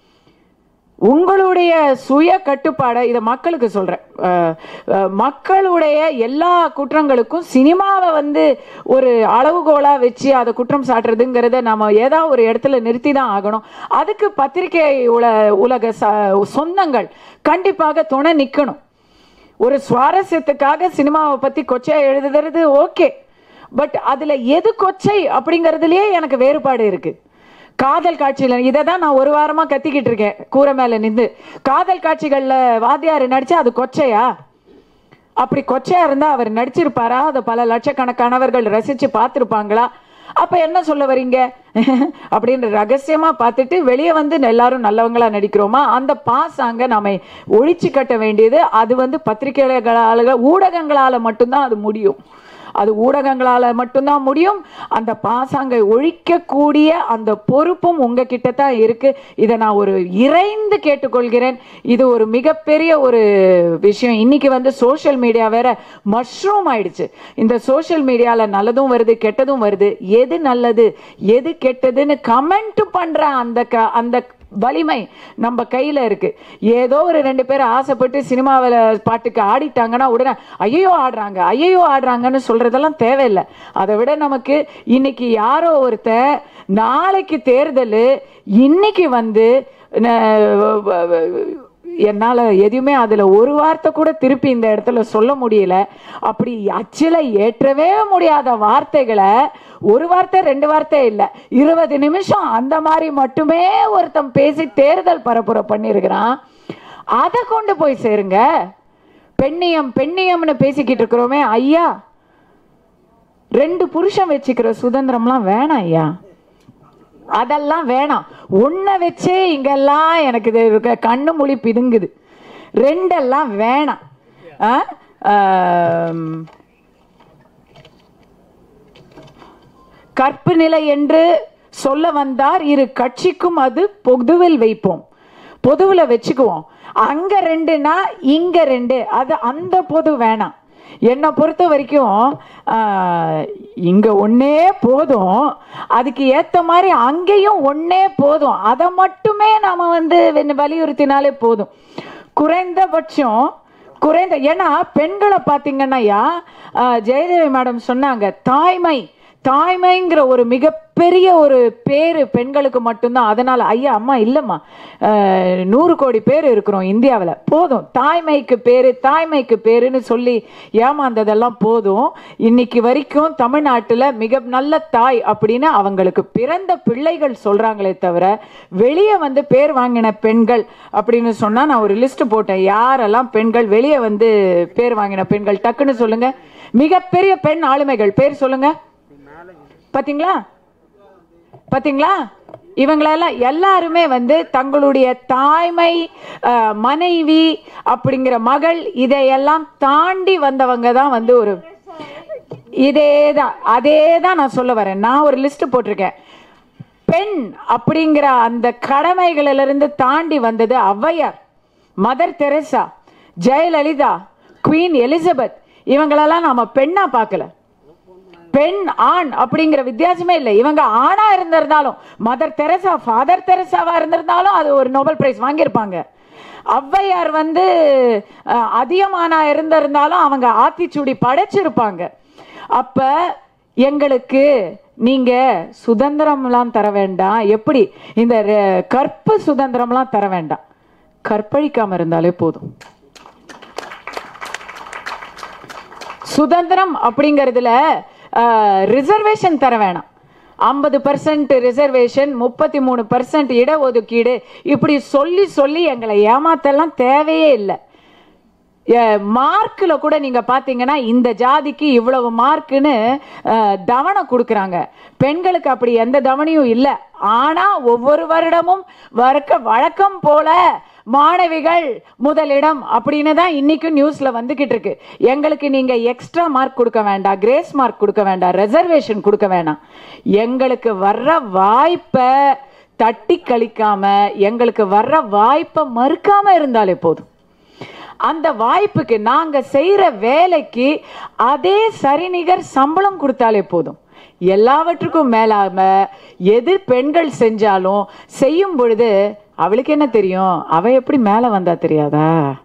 Speaker 1: உங்களுடைய சுய கட்டுப்பாடை இதை மக்களுக்கு சொல்றேன் அஹ், அஹ், மக்களுடைய எல்லா குற்றங்களுக்கும் சினிமாவை வந்து ஒரு அளவுகோலா வச்சு அதை குற்றம் சாட்டுறதுங்கிறத நம்ம ஏதாவது ஒரு இடத்துல நிறுத்தி தான் ஆகணும் அதுக்கு பத்திரிகை உல உலக ச சொந்தங்கள் கண்டிப்பாக துணை நிற்கணும் ஒரு சுவாரஸ்யத்துக்காக சினிமாவை பத்தி கொச்சையா எழுதுறது ஓகே பட் அதுல எது கொச்சை அப்படிங்கறதுலயே எனக்கு வேறுபாடு இருக்கு காதல் காட்சியில இதை தான் நான் ஒரு வாரமா கத்திக்கிட்டு இருக்கேன் கூரை மேல நின்று காதல் காட்சிகள்ல வாத்தியார் நடிச்சா அது கொச்சையா அப்படி கொச்சையா இருந்தா அவர் நடிச்சிருப்பாரா அதை பல லட்சக்கணக்கானவர்கள் ரசிச்சு பார்த்திருப்பாங்களா அப்ப என்ன சொல்ல வரீங்க அப்படின்னு ரகசியமா பார்த்துட்டு வெளியே வந்து எல்லாரும் நல்லவங்களா நடிக்கிறோமா அந்த பாசாங்க நாம ஒழிச்சு கட்ட வேண்டியது அது வந்து பத்திரிகைகளால ஊடகங்களால மட்டும்தான் அது முடியும் அது ஊடகங்களால மட்டும்தான் முடியும் அந்த பாசாங்கை ஒழிக்கக்கூடிய அந்த பொறுப்பும் உங்ககிட்ட தான் இருக்கு இதை நான் ஒரு இறைந்து கேட்டுக்கொள்கிறேன் இது ஒரு மிகப்பெரிய ஒரு விஷயம் இன்னைக்கு வந்து சோஷியல் மீடியா வேற மஷ்ரூம் ஆயிடுச்சு இந்த சோஷியல் மீடியால நல்லதும் வருது கெட்டதும் வருது எது நல்லது எது கெட்டதுன்னு கமெண்ட் பண்ற அந்த க- அந்த வலிமை நம்ம கையில இருக்கு ஏதோ ஒரு ரெண்டு பேர் ஆசைப்பட்டு சினிமாவில் பாட்டுக்கு ஆடிட்டாங்கன்னா உடனே ஐயோ ஆடுறாங்க ஐயோ ஆடுறாங்கன்னு சொல்றதெல்லாம் தேவையில்லை அதை விட நமக்கு இன்னைக்கு யாரோ ஒருத்தன் நாளைக்கு தேர்தல் இன்னைக்கு வந்து ந- என்னால் எதுவுமே அதில் ஒரு வார்த்தை கூட திருப்பி இந்த இடத்துல சொல்ல முடியல அப்படி அச்சில் ஏற்றவே முடியாத வார்த்தைகளை ஒரு வார்த்தை ரெண்டு வார்த்தை இல்லை இருபது நிமிஷம் அந்த மாதிரி மட்டுமே ஒருத்தன் பேசி தேர்தல் பரப்புரை பண்ணியிருக்கிறான் அதை கொண்டு போய் சேருங்க பெண்ணியம் பெண்ணியம்னு பேசிக்கிட்டு இருக்கிறோமே ஐயா ரெண்டு புருஷன் வச்சுக்கிற சுதந்திரம்லாம் வேணாம் ஐயா அதெல்லாம் வேணாம் உன்னை வச்சே இங்கெல்லாம் எனக்கு இது இருக்க கண்ணு மொழி பிதுங்குது ரெண்டெல்லாம் வேணாம் ஆ? ஆம். கற்பு நிலை என்று சொல்ல வந்தார் இரு கட்சிக்கும் அது பொதுவில் வைப்போம் பொதுவில் வச்சுக்குவோம் அங்க ரெண்டுனா இங்க ரெண்டு அது அந்த பொது வேணாம் என்னை பொறுத்த வரைக்கும் ஆஹ், இங்க ஒண்ணே போதும் அதுக்கு ஏத்த மாதிரி அங்கேயும் ஒண்ணே போதும் அதை மட்டுமே நாம வந்து வெ- வலியுறுத்தினாலே போதும் குறைந்தபட்சம் குறைந்த ஏன்னா பெண்களை பார்த்தீங்கன்னாயா ஆஹ், ஜெயதேவி மேடம் சொன்னாங்க தாய்மை தாய்மைங்கிற ஒரு மிகப்பெரிய ஒரு பேரு பெண்களுக்கு மட்டும்தான் அதனால ஐயா அம்மா இல்லைம்மா ஆஹ், நூறு கோடி பேர் இருக்கிறோம் இந்தியாவில் போதும் தாய்மைக்கு பேரு தாய்மைக்கு பேருன்னு சொல்லி ஏமாந்ததெல்லாம் போதும் இன்னைக்கு வரைக்கும் தமிழ்நாட்டில் மிக நல்ல தாய் அப்படின்னு அவங்களுக்கு பிறந்த பிள்ளைகள் சொல்றாங்களே தவிர வெளியே வந்து பேர் வாங்கின பெண்கள் அப்படின்னு சொன்னா நான் ஒரு லிஸ்ட் போட்டேன் யாரெல்லாம் பெண்கள் வெளியே வந்து பேர் வாங்கின பெண்கள் டக்குன்னு சொல்லுங்க மிகப்பெரிய பெண் ஆளுமைகள் பேர் சொல்லுங்க பாத்தீங்களா பாத்தீங்களா இவங்களெல்லாம் எல்லாருமே வந்து தங்களுடைய தாய்மை அஹ், மனைவி அப்படிங்கிற மகள் இதையெல்லாம் தாண்டி வந்தவங்க தான் வந்து ஒரு இதேதான் அதே தான் நான் சொல்ல வரேன் நான் ஒரு லிஸ்ட் போட்டிருக்கேன் பெண் அப்படிங்கிற அந்த கடமைகளிலிருந்து தாண்டி வந்தது Avvaiyar Mother Teresa Jayalalithaa Queen Elizabeth இவங்களெல்லாம் நாம பெண்ணா பார்க்கல பெண் ஆண் அப்படிங்கிற வித்தியாசமே இல்லை இவங்க ஆணா இருந்திருந்தாலும் மதர் தெரசா ஃபாதர் தெரசாவா இருந்திருந்தாலும் அது ஒரு நோபல் பிரைஸ் வாங்கியிருப்பாங்க ஔவையார் வந்து அஹ், அதிகமானா இருந்திருந்தாலும் அவங்க ஆத்திச்சூடி படைச்சிருப்பாங்க அப்ப எங்களுக்கு நீங்க சுதந்திரம்லாம் தர வேண்டாம் எப்படி இந்த ரெ- கற்பு சுதந்திரம்லாம் தர வேண்டாம் கற்பழிக்காம இருந்தாலே போதும் சுதந்திரம் அப்படிங்கிறதுல ரிசர்வேஷன் தர வேணாம் ஐம்பது பர்சன்ட் ரிசர்வேஷன் முப்பத்தி மூணு பர்சன்ட் இடஒதுக்கீடு இப்படி சொல்லி சொல்லி எங்களை ஏமாத்தெல்லாம் தேவையே இல்லை மார்க்கில் கூட நீங்கள் பார்த்தீங்கன்னா இந்த ஜாதிக்கு இவ்வளவு மார்க்குன்னு தவணை கொடுக்குறாங்க பெண்களுக்கு அப்படி எந்த தவணையும் இல்லை ஆனால் ஒவ்வொரு வருடமும் வர்க்க வழக்கம் போல மாணவிகள் முதலிடம் அப்படின்னு தான் இன்னைக்கும் நியூஸ்ல வந்துகிட்டு இருக்கு எங்களுக்கு நீங்க எக்ஸ்ட்ரா மார்க் கொடுக்க வேண்டாம் கிரேஸ் மார்க் கொடுக்க வேண்டாம் ரெசர்வேஷன் கொடுக்க வேண்டாம் எங்களுக்கு வர்ற வாய்ப்பை தட்டி கழிக்காம எங்களுக்கு வர்ற வாய்ப்பை மறுக்காம இருந்தாலே போதும் அந்த வாய்ப்புக்கு நாங்க செய்யற வேலைக்கு அதே சரிநிகர் சம்பளம் கொடுத்தாலே போதும் எல்லாவற்றுக்கும் மேலாம எது பெண்கள் செஞ்சாலும் செய்யும் பொழுது அவளுக்கு என்ன தெரியும் அவ எப்படி மேல வந்தா தெரியாதா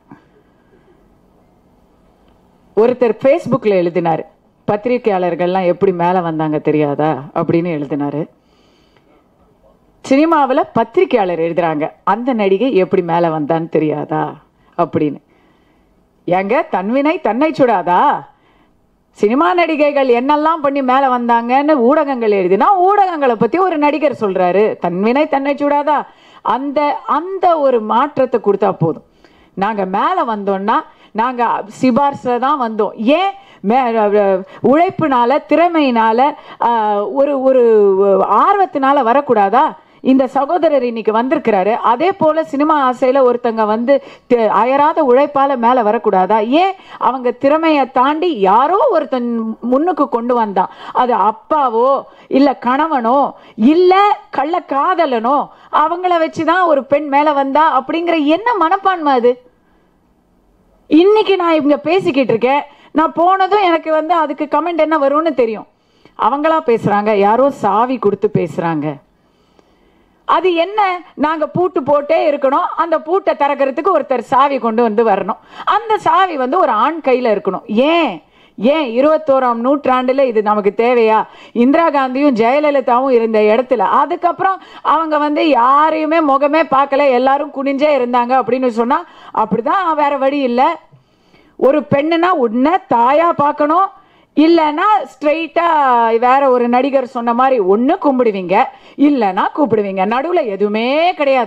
Speaker 1: ஒருத்தர் ஃபேஸ்புக்கில் எழுதினார் பத்திரிகையாளர்கள்லாம் எப்படி மேலே வந்தாங்க தெரியாதா அப்படின்னு எழுதினாரு சினிமாவில் பத்திரிகையாளர் எழுதுறாங்க அந்த நடிகை எப்படி மேலே வந்தான்னு தெரியாதா அப்படின்னு ஏங்க தன்வினை தன்னை சுடாதா சினிமா நடிகைகள் என்னெல்லாம் பண்ணி மேலே வந்தாங்கன்னு ஊடகங்கள் எழுதினா ஊடகங்களை பற்றி ஒரு நடிகர் சொல்றாரு தன்வினை தன்னை சுடாதா அந்த அந்த ஒரு மாற்றத்தை கொடுத்தா போதும் நாங்கள் மேலே வந்தோம்னா நாங்கள் சிபார்சில் தான் வந்தோம் ஏன் மே உழைப்புனால திறமையினால ஆஹ், ஒரு ஒரு ஆர்வத்தினால வரக்கூடாதா இந்த சகோதரர் இன்னைக்கு வந்திருக்கிறாரு அதே போல சினிமா ஆசையில ஒருத்தங்க வந்து தி- அயராத உழைப்பால மேல வரக்கூடாதா ஏன் அவங்க திறமையை தாண்டி யாரோ ஒருத்தன் முன்னுக்கு கொண்டு வந்தான் அது அப்பாவோ இல்ல கணவனோ இல்ல கள்ள காதலனோ அவங்கள வச்சுதான் ஒரு பெண் மேல வந்தா அப்படிங்கிற என்ன மனப்பான்மை அது இன்னைக்கு நான் இவங்க பேசிக்கிட்டு இருக்கேன் நான் போனதும் எனக்கு வந்து அதுக்கு கமெண்ட் என்ன வரும்னு தெரியும் அவங்களா பேசுறாங்க யாரோ சாவி கொடுத்து பேசுறாங்க அது என்ன நாங்க பூட்டு போட்டே இருக்கணும் அந்த பூட்டை திறக்கிறதுக்கு ஒருத்தர் சாவி கொண்டு வந்து வரணும் அந்த சாவி வந்து ஒரு ஆண் கையில இருக்கணும் ஏன் ஏன் இருபத்தோராம் நூற்றாண்டுல இது நமக்கு தேவையா இந்திரா காந்தியும் ஜெயலலிதாவும் இருந்த இடத்துல அதுக்கப்புறம் அவங்க வந்து யாரையுமே முகமே பார்க்கல எல்லாரும் குனிஞ்சே இருந்தாங்க அப்படின்னு சொன்னா அப்படிதான் வேற வழி இல்லை ஒரு பெண்ணுனா உன்னை தாயா பார்க்கணும் இல்லைன்னா ஸ்ட்ரெயிட்டா வேற ஒரு நடிகர் சொன்ன மாதிரி ஒன்று கும்பிடுவீங்க இல்லைன்னா கூப்பிடுவீங்க நடுவில் எதுவுமே கிடையாது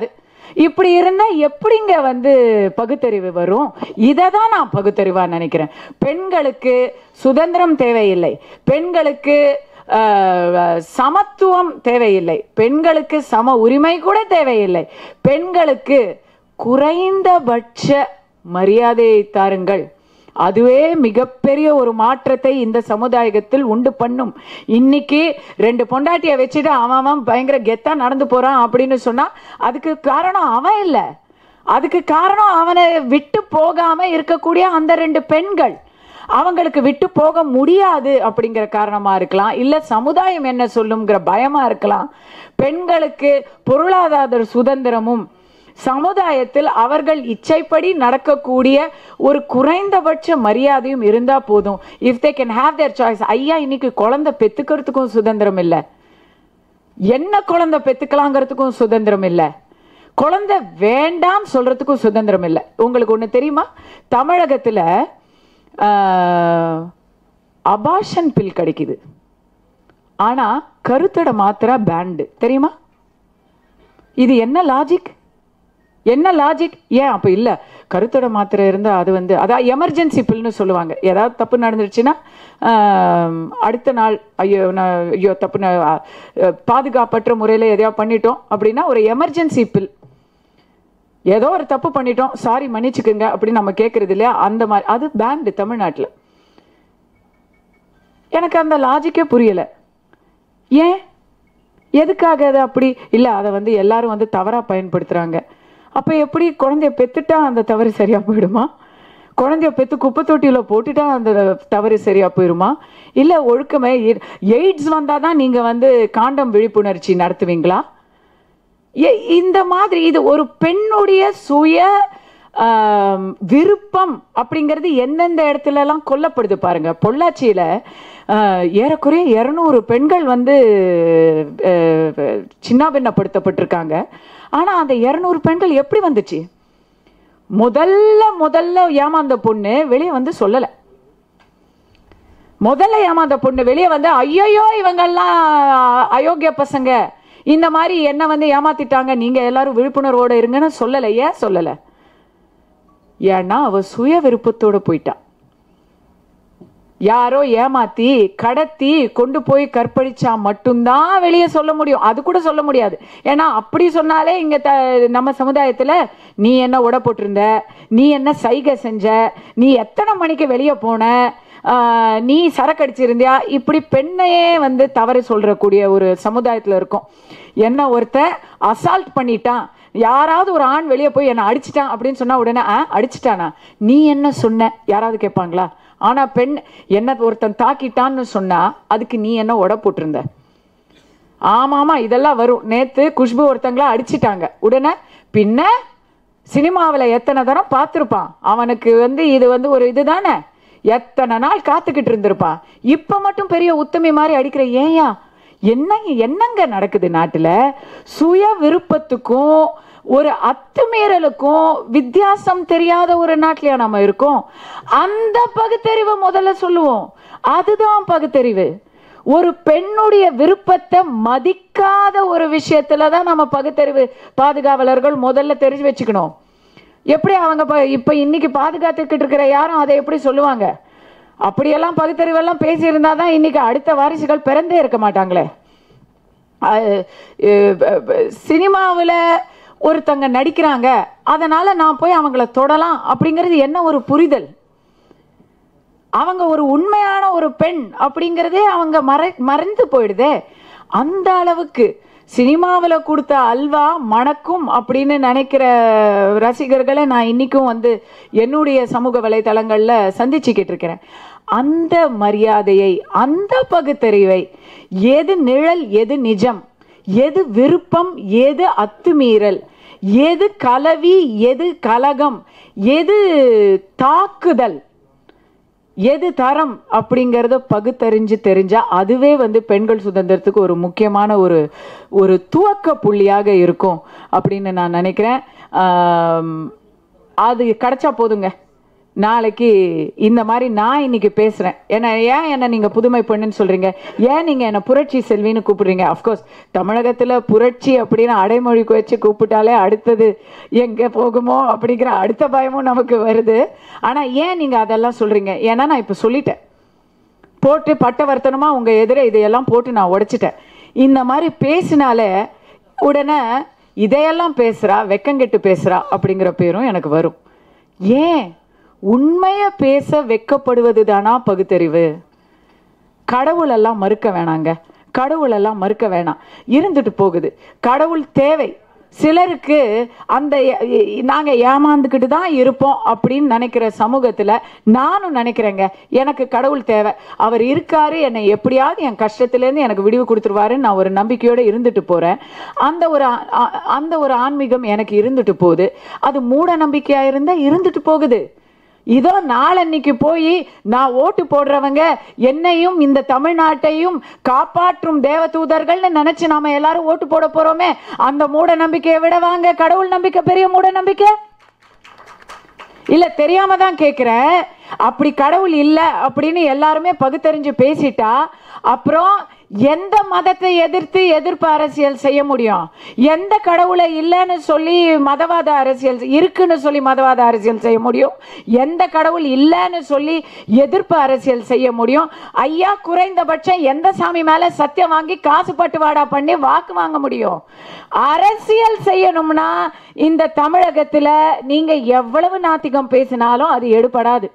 Speaker 1: இப்படி இருந்தா எப்படிங்க வந்து பகுத்தறிவு வரும் இதை தான் நான் பகுத்தறிவா நினைக்கிறேன் பெண்களுக்கு சுதந்திரம் தேவையில்லை பெண்களுக்கு ஆஹ், சமத்துவம் தேவையில்லை பெண்களுக்கு சம உரிமை கூட தேவையில்லை பெண்களுக்கு குறைந்தபட்ச மரியாதையை தாருங்கள் அதுவே மிகப்பெரிய ஒரு மாற்றத்தை இந்த சமுதாயத்தில் உண்டு பண்ணும் இன்னைக்கு ரெண்டு பொண்டாட்டிய வச்சுட்டு அவன் அவன் பயங்கர கெத்தா நடந்து போறான் அப்படின்னு சொன்னா அதுக்கு காரணம் அவன் இல்ல அதுக்கு காரணம் அவனை விட்டு போகாம இருக்கக்கூடிய அந்த ரெண்டு பெண்கள் அவங்களுக்கு விட்டு போக முடியாது அப்படிங்கிற காரணமா இருக்கலாம் இல்ல சமுதாயம் என்ன சொல்லுங்கிற பயமா இருக்கலாம் பெண்களுக்கு பொருளாதார சுதந்திரமும் சமுதாயத்தில் அவர்கள் இச்சைப்படி நடக்கக்கூடிய ஒரு குறைந்தபட்ச மரியாதையும் இருந்தா போதும் if they can have their choice ஐயா இன்னைக்கு குழந்தை பெத்துக்கிறதுக்கும் சுதந்திரம் இல்லை என்ன குழந்தை பெத்துக்கலாங்கிறதுக்கும் சுதந்திரம் இல்லை குழந்தை வேண்டாம் சொல்றதுக்கும் சுதந்திரம் இல்லை உங்களுக்கு ஒண்ணு தெரியுமா தமிழகத்துல அபாஷன் பில் கிடைக்குது ஆனா கருத்தடை மாத்திரா பேண்டு தெரியுமா இது என்ன லாஜிக் என்ன லாஜிக் ஏன் அப்ப இல்ல கருத்தடை மாத்திரை இருந்தா அது வந்து அதான் எமர்ஜென்சி பில்னு சொல்லுவாங்க ஏதாவது தப்பு நடந்துருச்சுன்னா ஆம், அடுத்த நாள் ஐயோ நான் ஐயோ தப்பு நான், அஹ், பாதுகாப்பற்ற முறையில் எதையாவது பண்ணிட்டோம் அப்படின்னா ஒரு எமர்ஜென்சி பில் ஏதோ ஒரு தப்பு பண்ணிட்டோம் சாரி மன்னிச்சுக்குங்க அப்படின்னு நம்ம கேட்கறது இல்லையா அந்த மாதிரி அது பேண்டு தமிழ்நாட்டில் எனக்கு அந்த லாஜிக்கே புரியல ஏன் எதுக்காக அது அப்படி இல்லை அதை வந்து எல்லாரும் வந்து தவறாக பயன்படுத்துகிறாங்க அப்போ எப்படி குழந்தைய பெத்துட்டா அந்த தவறு சரியாக போயிடுமா குழந்தைய பெத்து குப்பை தொட்டியில் போட்டுட்டா அந்த தவறு சரியாக போயிடுமா இல்லை ஒழுக்கமே எய்ட்ஸ் வந்தால் தான் நீங்கள் வந்து காண்டம் விழிப்புணர்ச்சி நடத்துவீங்களா எ- இந்த மாதிரி இது ஒரு பெண்ணுடைய சுய ஆம், விருப்பம் அப்படிங்கிறது எந்தெந்த இடத்துல எல்லாம் கொல்லப்படுது பாருங்க பொள்ளாச்சியில ஆஹ், ஏறக்குறைய இருநூறு பெண்கள் வந்து ஆஹ், சின்னாபின்னப்படுத்தப்பட்டிருக்காங்க ஆனா அந்த இருநூறு பெண்கள் எப்படி வந்துச்சு முதல்ல முதல்ல ஏமாந்த பொண்ணு வெளியே வந்து சொல்லல முதல்ல ஏமாந்த பொண்ணு வெளியே வந்து ஐயோ இவங்கெல்லாம் அயோக்கிய பசங்க இந்த மாதிரி என்ன வந்து ஏமாத்திட்டாங்க நீங்க எல்லாரும் விழிப்புணர்வோட இருங்கன்னு சொல்லல ஏன் சொல்லல ஏன்னா அவ சுய விருப்பத்தோட போயிட்டா யாரோ ஏமாத்தி கடத்தி கொண்டு போய் கற்பழிச்சா மட்டும்தான் வெளியே சொல்ல முடியும் அது கூட சொல்ல முடியாது ஏன்னா அப்படி சொன்னாலே இங்க த நம்ம சமுதாயத்துல நீ என்ன உட போட்டிருந்த நீ என்ன சைகை செஞ்ச நீ எத்தனை மணிக்கு வெளியே போன ஆஹ், நீ சரக்கு அடிச்சிருந்தியா இப்படி பெண்ணையே வந்து தவறு சொல்றக்கூடிய ஒரு சமுதாயத்துல இருக்கும் என்ன ஒருத்தன் அசால்ட் பண்ணிட்டான் யாராவது ஒரு ஆண் வெளியே போய் என்ன அடிச்சிட்டான் அப்படின்னு சொன்னா உடனே ஆ அடிச்சிட்டானா நீ என்ன சொன்ன யாராவது கேட்பாங்களா ஆனா பெண் என்ன ஒருத்தன் தாக்கிட்டான்னு சொன்னா அதுக்கு நீ என்ன உட போட்டிருந்த ஆமா ஆமா இதெல்லாம் வரும் நேத்து குஷ்பு ஒருத்தங்கள அடிச்சிட்டாங்க உடனே பின்ன சினிமாவுல எத்தனை தரம் பார்த்திருப்பான் அவனுக்கு வந்து இது வந்து ஒரு இதுதானே எத்தனை நாள் காத்துக்கிட்டு இருந்திருப்பான் இப்ப மட்டும் பெரிய உத்தமி மாதிரி அடிக்கிற ஏயா என்ன என்னங்க நடக்குது நாட்டுல சுய விருப்பத்துக்கும் ஒரு அத்துமீறலுக்கும் வித்தியாசம் தெரியாத ஒரு நாட்டிலயா நம்ம இருக்கோம் அந்த பகுத்தறிவை முதல்ல சொல்லுவோம் அதுதான் பகுத்தறிவு ஒரு பெண்ணுடைய விருப்பத்தை மதிக்காத ஒரு விஷயத்துல தான் நம்ம பகுத்தறிவு பாதுகாவலர்கள் முதல்ல தெரிஞ்சு வச்சுக்கணும் எப்படி அவங்க ப- இப்ப இன்னைக்கு பாதுகாத்துக்கிட்டு இருக்கிற யாரும் அதை எப்படி சொல்லுவாங்க அப்படியெல்லாம் பகுத்தறிவெல்லாம் பேசியிருந்தா தான் இன்னைக்கு அடுத்த வாரிசுகள் பிறந்தே இருக்க மாட்டாங்களே சினிமாவில் ஒருத்தங்க நடிக்கிறாங்க அதனால நான் போய் அவங்கள தொடலாம் அப்படிங்கிறது என்ன ஒரு புரிதல் அவங்க ஒரு உண்மையான ஒரு பெண் அப்படிங்கிறதே அவங்க மறை மறைந்து போயிடுதே அந்த அளவுக்கு சினிமாவில் கொடுத்த அல்வா மணக்கும் அப்படின்னு நினைக்கிற ரசிகர்களை நான் இன்னைக்கும் வந்து என்னுடைய சமூக வலைதளங்களில் சந்திச்சுக்கிட்டு இருக்கிறேன் அந்த மரியாதையை அந்த பகுத்தறிவை எது நிழல் எது நிஜம் எது விருப்பம் எது அத்துமீறல் எது கலவி எது கலகம் எது தாக்குதல் எது தரம் அப்படிங்கிறத பகுத்தறிஞ்சு தெரிஞ்சா அதுவே வந்து பெண்கள் சுதந்திரத்துக்கு ஒரு முக்கியமான ஒரு ஒரு துவக்க புள்ளியாக இருக்கும் அப்படின்னு நான் நினைக்கிறேன் ஆம், அது கிடைச்சா போதுங்க நாளைக்கு இந்த மாதிரி நான் இன்னைக்கு பேசுறேன் என்ன ஏன் என்ன நீங்க புதுமை பெண்ணுன்னு சொல்றீங்க ஏன் நீங்க என்ன புரட்சி செல்வின்னு கூப்பிடுறீங்க அஃப்கோர்ஸ் தமிழகத்துல புரட்சி அப்படின்னு அடைமொழிக்கு வச்சு கூப்பிட்டாலே அடுத்தது எங்க போகுமோ அப்படிங்கிற அடுத்த பயமும் நமக்கு வருது ஆனா ஏன் நீங்க அதெல்லாம் சொல்றீங்க ஏன்னா நான் இப்ப சொல்லிட்டேன் போட்டு பட்டவர்த்தனமா உங்க எதிரே இதையெல்லாம் போட்டு நான் உடைச்சிட்டேன் இந்த மாதிரி பேசினாலே உடனே இதையெல்லாம் பேசுறா வெக்கங்கெட்டு பேசுறா அப்படிங்கிற பேரும் எனக்கு வரும் ஏன் உண்மைய பேச வெக்கப்படுவது தானா பகுத்தறிவு கடவுள் எல்லாம் மறுக்க வேணாங்க கடவுள் எல்லாம் மறுக்க வேணாம் இருந்துட்டு போகுது கடவுள் தேவை சிலருக்கு அந்த எ- எ- நாங்க ஏமாந்துக்கிட்டு தான் இருப்போம் அப்படின்னு நினைக்கிற சமூகத்துல நானும் நினைக்கிறேங்க எனக்கு கடவுள் தேவை அவர் இருக்காரு என்னை எப்படியாவது என் கஷ்டத்திலேருந்து எனக்கு விடிவு கொடுத்துருவாருன்னு நான் ஒரு நம்பிக்கையோட இருந்துட்டு போறேன் அந்த ஒரு ஆ- ஆ- அந்த ஒரு ஆன்மீகம் எனக்கு இருந்துட்டு போகுது அது மூட நம்பிக்கையா இருந்தா இருந்துட்டு போகுது இதோ நாளன்னைக்கு போய் நான் ஓட்டு போடுறவங்க என்னையும் இந்த தமிழ்நாட்டையும் காப்பாற்றும் தேவதூதர்கள்னு நினைச்சு நாம எல்லாரும் ஓட்டு போட போறோமே அந்த மூட நம்பிக்கையை விட வாங்க கடவுள் நம்பிக்கை பெரிய மூட நம்பிக்கை இல்ல தெரியாம தான் கேக்குறேன் அப்படி கடவுள் இல்ல அப்படின்னு எல்லாருமே பகுத்தறிஞ்சு பேசிட்டா அப்புறம் எந்த மதத்தை எதிர்த்து எதிர்ப்பு அரசியல் செய்ய முடியும் எந்த கடவுளை இல்லைன்னு சொல்லி மதவாத அரசியல் இருக்குன்னு சொல்லி மதவாத அரசியல் செய்ய முடியும் எந்த கடவுள் இல்லைன்னு சொல்லி எதிர்ப்பு அரசியல் செய்ய முடியும் ஐயா குறைந்தபட்சம் எந்த சாமி மேல சத்தியம் வாங்கி காசு பட்டுவாடா பண்ணி வாக்கு வாங்க முடியும் அரசியல் செய்யணும்னா இந்த தமிழகத்துல நீங்க எவ்வளவு நாத்திகம் பேசினாலும் அது எடுபடாது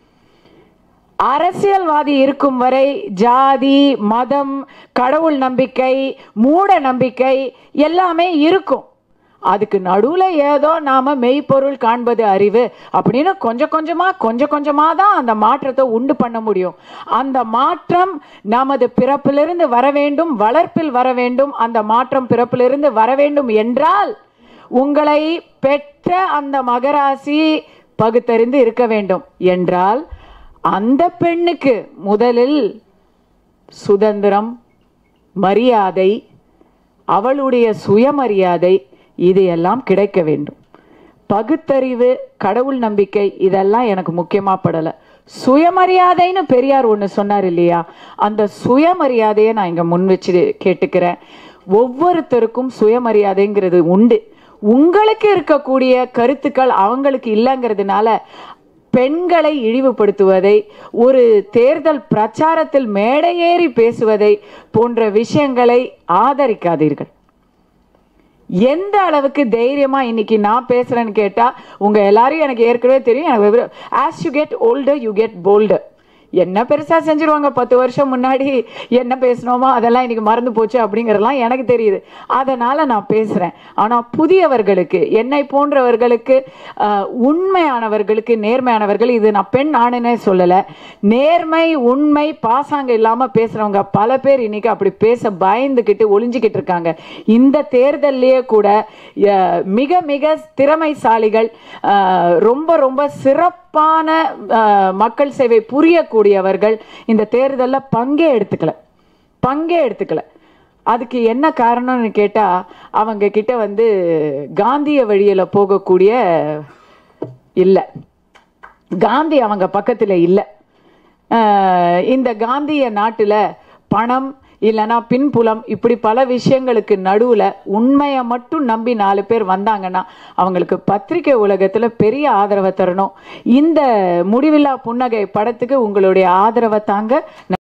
Speaker 1: அரசியல்வாதி இருக்கும் வரை ஜாதி மதம் கடவுள் நம்பிக்கை மூட நம்பிக்கை எல்லாமே இருக்கும் அதுக்கு நடுவுல ஏதோ நாம மெய்ப்பொருள் காண்பது அறிவு அப்படின்னு கொஞ்சம் கொஞ்சமா கொஞ்சம் கொஞ்சமா தான் அந்த மாற்றத்தை உண்டு பண்ண முடியும் அந்த மாற்றம் நமது பிறப்பிலிருந்து வர வேண்டும் வளர்ப்பில் வர வேண்டும் அந்த மாற்றம் பிறப்பிலிருந்து வர வேண்டும் என்றால் உங்களை பெற்ற அந்த மகராசி பகுத்தறிந்து இருக்க வேண்டும் என்றால் அந்த பெண்ணுக்கு முதலில் சுதந்திரம் மரியாதை அவளுடைய சுயமரியாதை இது எல்லாம் கிடைக்க வேண்டும் பகுத்தறிவு கடவுள் நம்பிக்கை இதெல்லாம் எனக்கு முக்கியமா படல சுயமரியாதைன்னு பெரியார் ஒன்று சொன்னார் இல்லையா அந்த சுயமரியாதையை நான் இங்க முன் வச்சு கேட்டுக்கிறேன் ஒவ்வொருத்தருக்கும் சுயமரியாதைங்கிறது உண்டு உங்களுக்கு இருக்கக்கூடிய கருத்துக்கள் அவங்களுக்கு இல்லைங்கிறதுனால பெண்களை இழிவுபடுத்துவதை ஒரு தேர்தல் பிரச்சாரத்தில் மேடையேறி பேசுவதை போன்ற விஷயங்களை ஆதரிக்காதீர்கள் எந்த அளவுக்கு தைரியமா இன்னைக்கு நான் பேசுறேன்னு கேட்டா உங்க எல்லாரையும் எனக்கு ஏற்கனவே தெரியும் எனக்கு as you get older you get bolder என்ன பெருசா செஞ்சிருவாங்க பத்து வருஷம் முன்னாடி என்ன பேசினோமோ அதெல்லாம் இன்னைக்கு மறந்து போச்சு அப்படிங்கறதெல்லாம் எனக்கு தெரியுது அதனால நான் பேசுறேன் ஆனா புதியவர்களுக்கு என்னை போன்றவர்களுக்கு ஆஹ், உண்மையானவர்களுக்கு நேர்மையானவர்கள் இது நான் பெண் ஆணுனே சொல்லல நேர்மை உண்மை பாசாங்க இல்லாம பேசுறவங்க பல பேர் இன்னைக்கு அப்படி பேச பயந்துகிட்டு ஒளிஞ்சுக்கிட்டு இருக்காங்க இந்த தேர்தல்லையே கூட அஹ், மிக மிக திறமைசாலிகள் அஹ், ரொம்ப ரொம்ப சிறப்பான அஹ், மக்கள் சேவை புரியக்கூடியவர்கள் இந்த தேர்தலில் பங்கே எடுத்துக்கல பங்கே எடுத்துக்கல அதுக்கு என்ன காரணம்னு கேட்டா அவங்க கிட்ட வந்து காந்திய வழியில போகக்கூடிய இல்லை காந்தி அவங்க பக்கத்துல இல்லை அஹ் இந்த காந்திய நாட்டுல பணம் இல்லைன்னா பின்புலம் இப்படி பல விஷயங்களுக்கு நடுவுல உண்மையை மட்டும் நம்பி நாலு பேர் வந்தாங்கன்னா அவங்களுக்கு பத்திரிகை உலகத்துல பெரிய ஆதரவை தரணும் இந்த முடிவில்லா புன்னகை படத்துக்கு உங்களுடைய ஆதரவை தாங்க